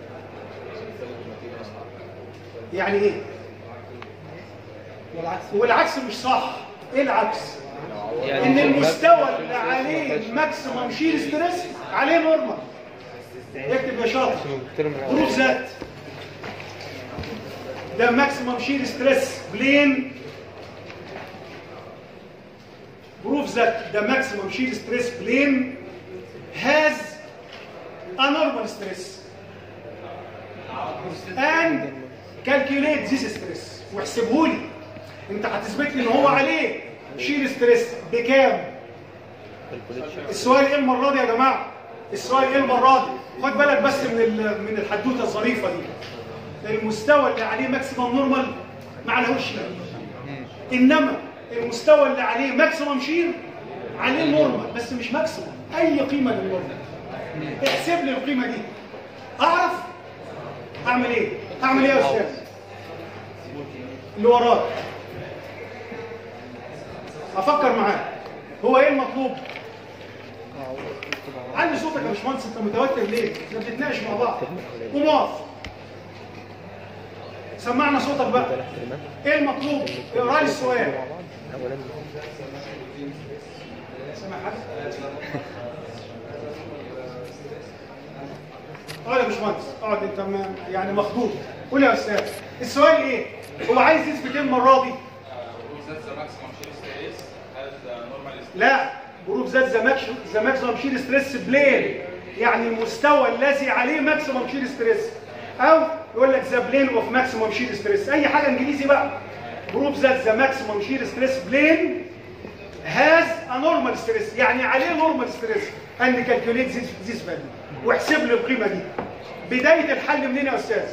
[SPEAKER 1] يعني ايه؟ والعكس مش صح ايه العكس؟ ان المستوى اللي عليه ماكسيمم شير ستريس عليه نورمال اكتب يا شاطر بروف ذات ده ماكسيمم شير ستريس بلين بروف ذات ده ماكسيمم شير ستريس بلين هاز a normal stress and calculate this stress واحسبه لي انت هتثبت لي ان هو عليه شير ستريس بكام السؤال ايه المره دي يا جماعه السؤال ايه المره دي خد بالك بس من ال- من الحدوته الظريفه دي المستوى اللي عليه ماكسيمم نورمال ما عليهوش شير انما المستوى اللي عليه ماكسيمم شير عليه نورمال بس مش ماكسيمم اي قيمه للنورمال احسب لي القيمه دي اعرف اعمل ايه اعمل ايه يا استاذ اللي وراك افكر معاك هو ايه المطلوب علي صوتك يا باشمهندس انت متوتر ليه؟ احنا بنتناقش مع بعض قوم اقف سمعنا صوتك بقى
[SPEAKER 2] ثلاث كلمات
[SPEAKER 1] ايه المطلوب؟ اقرا لي السؤال
[SPEAKER 2] مع بعض اولا
[SPEAKER 1] سامع حد؟ اقعد يا باشمهندس اقعد انت م- يعني مخضوض قول يا استاذ السؤال ايه؟ هو عايز يثبت ايه المره دي؟ لا بروف ذات ذا ماكس- ذا ماكسيمم شير ستريس بلين يعني المستوى الذي عليه ماكسيمم شير ستريس او يقول لك ذا بلين اوف ماكسيمم شير ستريس اي حاجه انجليزي بقى بروف ذات ذا ماكسيمم شير ستريس بلين هاز ا نورمال ستريس يعني عليه نورمال ستريس اند كالكوليت ذيس فاليو واحسب لي القيمه دي بدايه الحل منين يا استاذ؟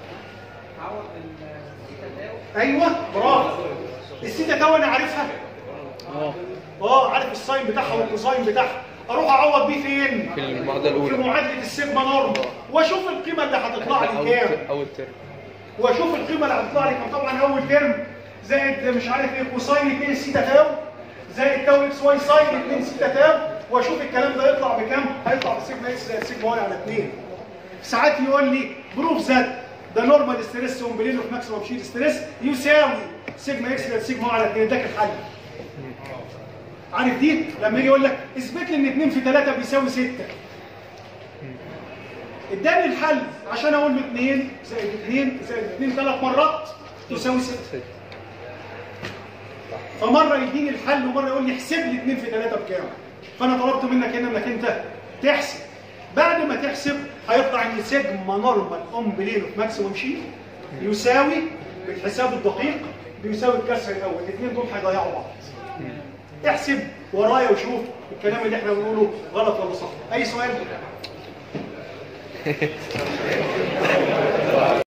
[SPEAKER 1] ايوه برافو السيتا تو انا عارفها اه عارف الساين بتاعها والكوساين بتاعها اروح اعوض بيه فين
[SPEAKER 2] في المعادله
[SPEAKER 1] في
[SPEAKER 2] الاولى
[SPEAKER 1] معادله السيجما نورم واشوف القيمه اللي هتطلع لي
[SPEAKER 2] اول
[SPEAKER 1] كام
[SPEAKER 2] تر- اول ترم
[SPEAKER 1] واشوف القيمه اللي هتطلع لي كام طبعا اول ترم زائد مش عارف ايه كوساين 2 سيتا تاو زائد تاو اكس واي ساين 2 سيتا تاو واشوف الكلام ده يطلع بكام هيطلع بسيجما اكس زائد سيجما واي على 2 ساعات يقول لي بروف ذات ده نورمال ستريس ومبلين اوف ماكسيمم شير ستريس يساوي سيجما اكس زائد سيجما واي على 2 ده الحل عارف دي لما يجي يقول لك اثبت لي ان 2 في 3 بيساوي 6 اداني الحل عشان اقول له 2 زائد 2 زائد 2 ثلاث مرات تساوي 6
[SPEAKER 2] ست
[SPEAKER 1] فمره يديني الحل ومره يقول لي احسب لي 2 في 3 بكام فانا طلبت منك هنا انك انت تحسب بعد ما تحسب هيطلع ان سيجما نورمال اون بلين اوف ماكسيموم شيء يساوي بالحساب الدقيق بيساوي الكسر الاول الاثنين دول هيضيعوا بعض احسب ورايا وشوف الكلام اللي احنا بنقوله غلط ولا صح اي سؤال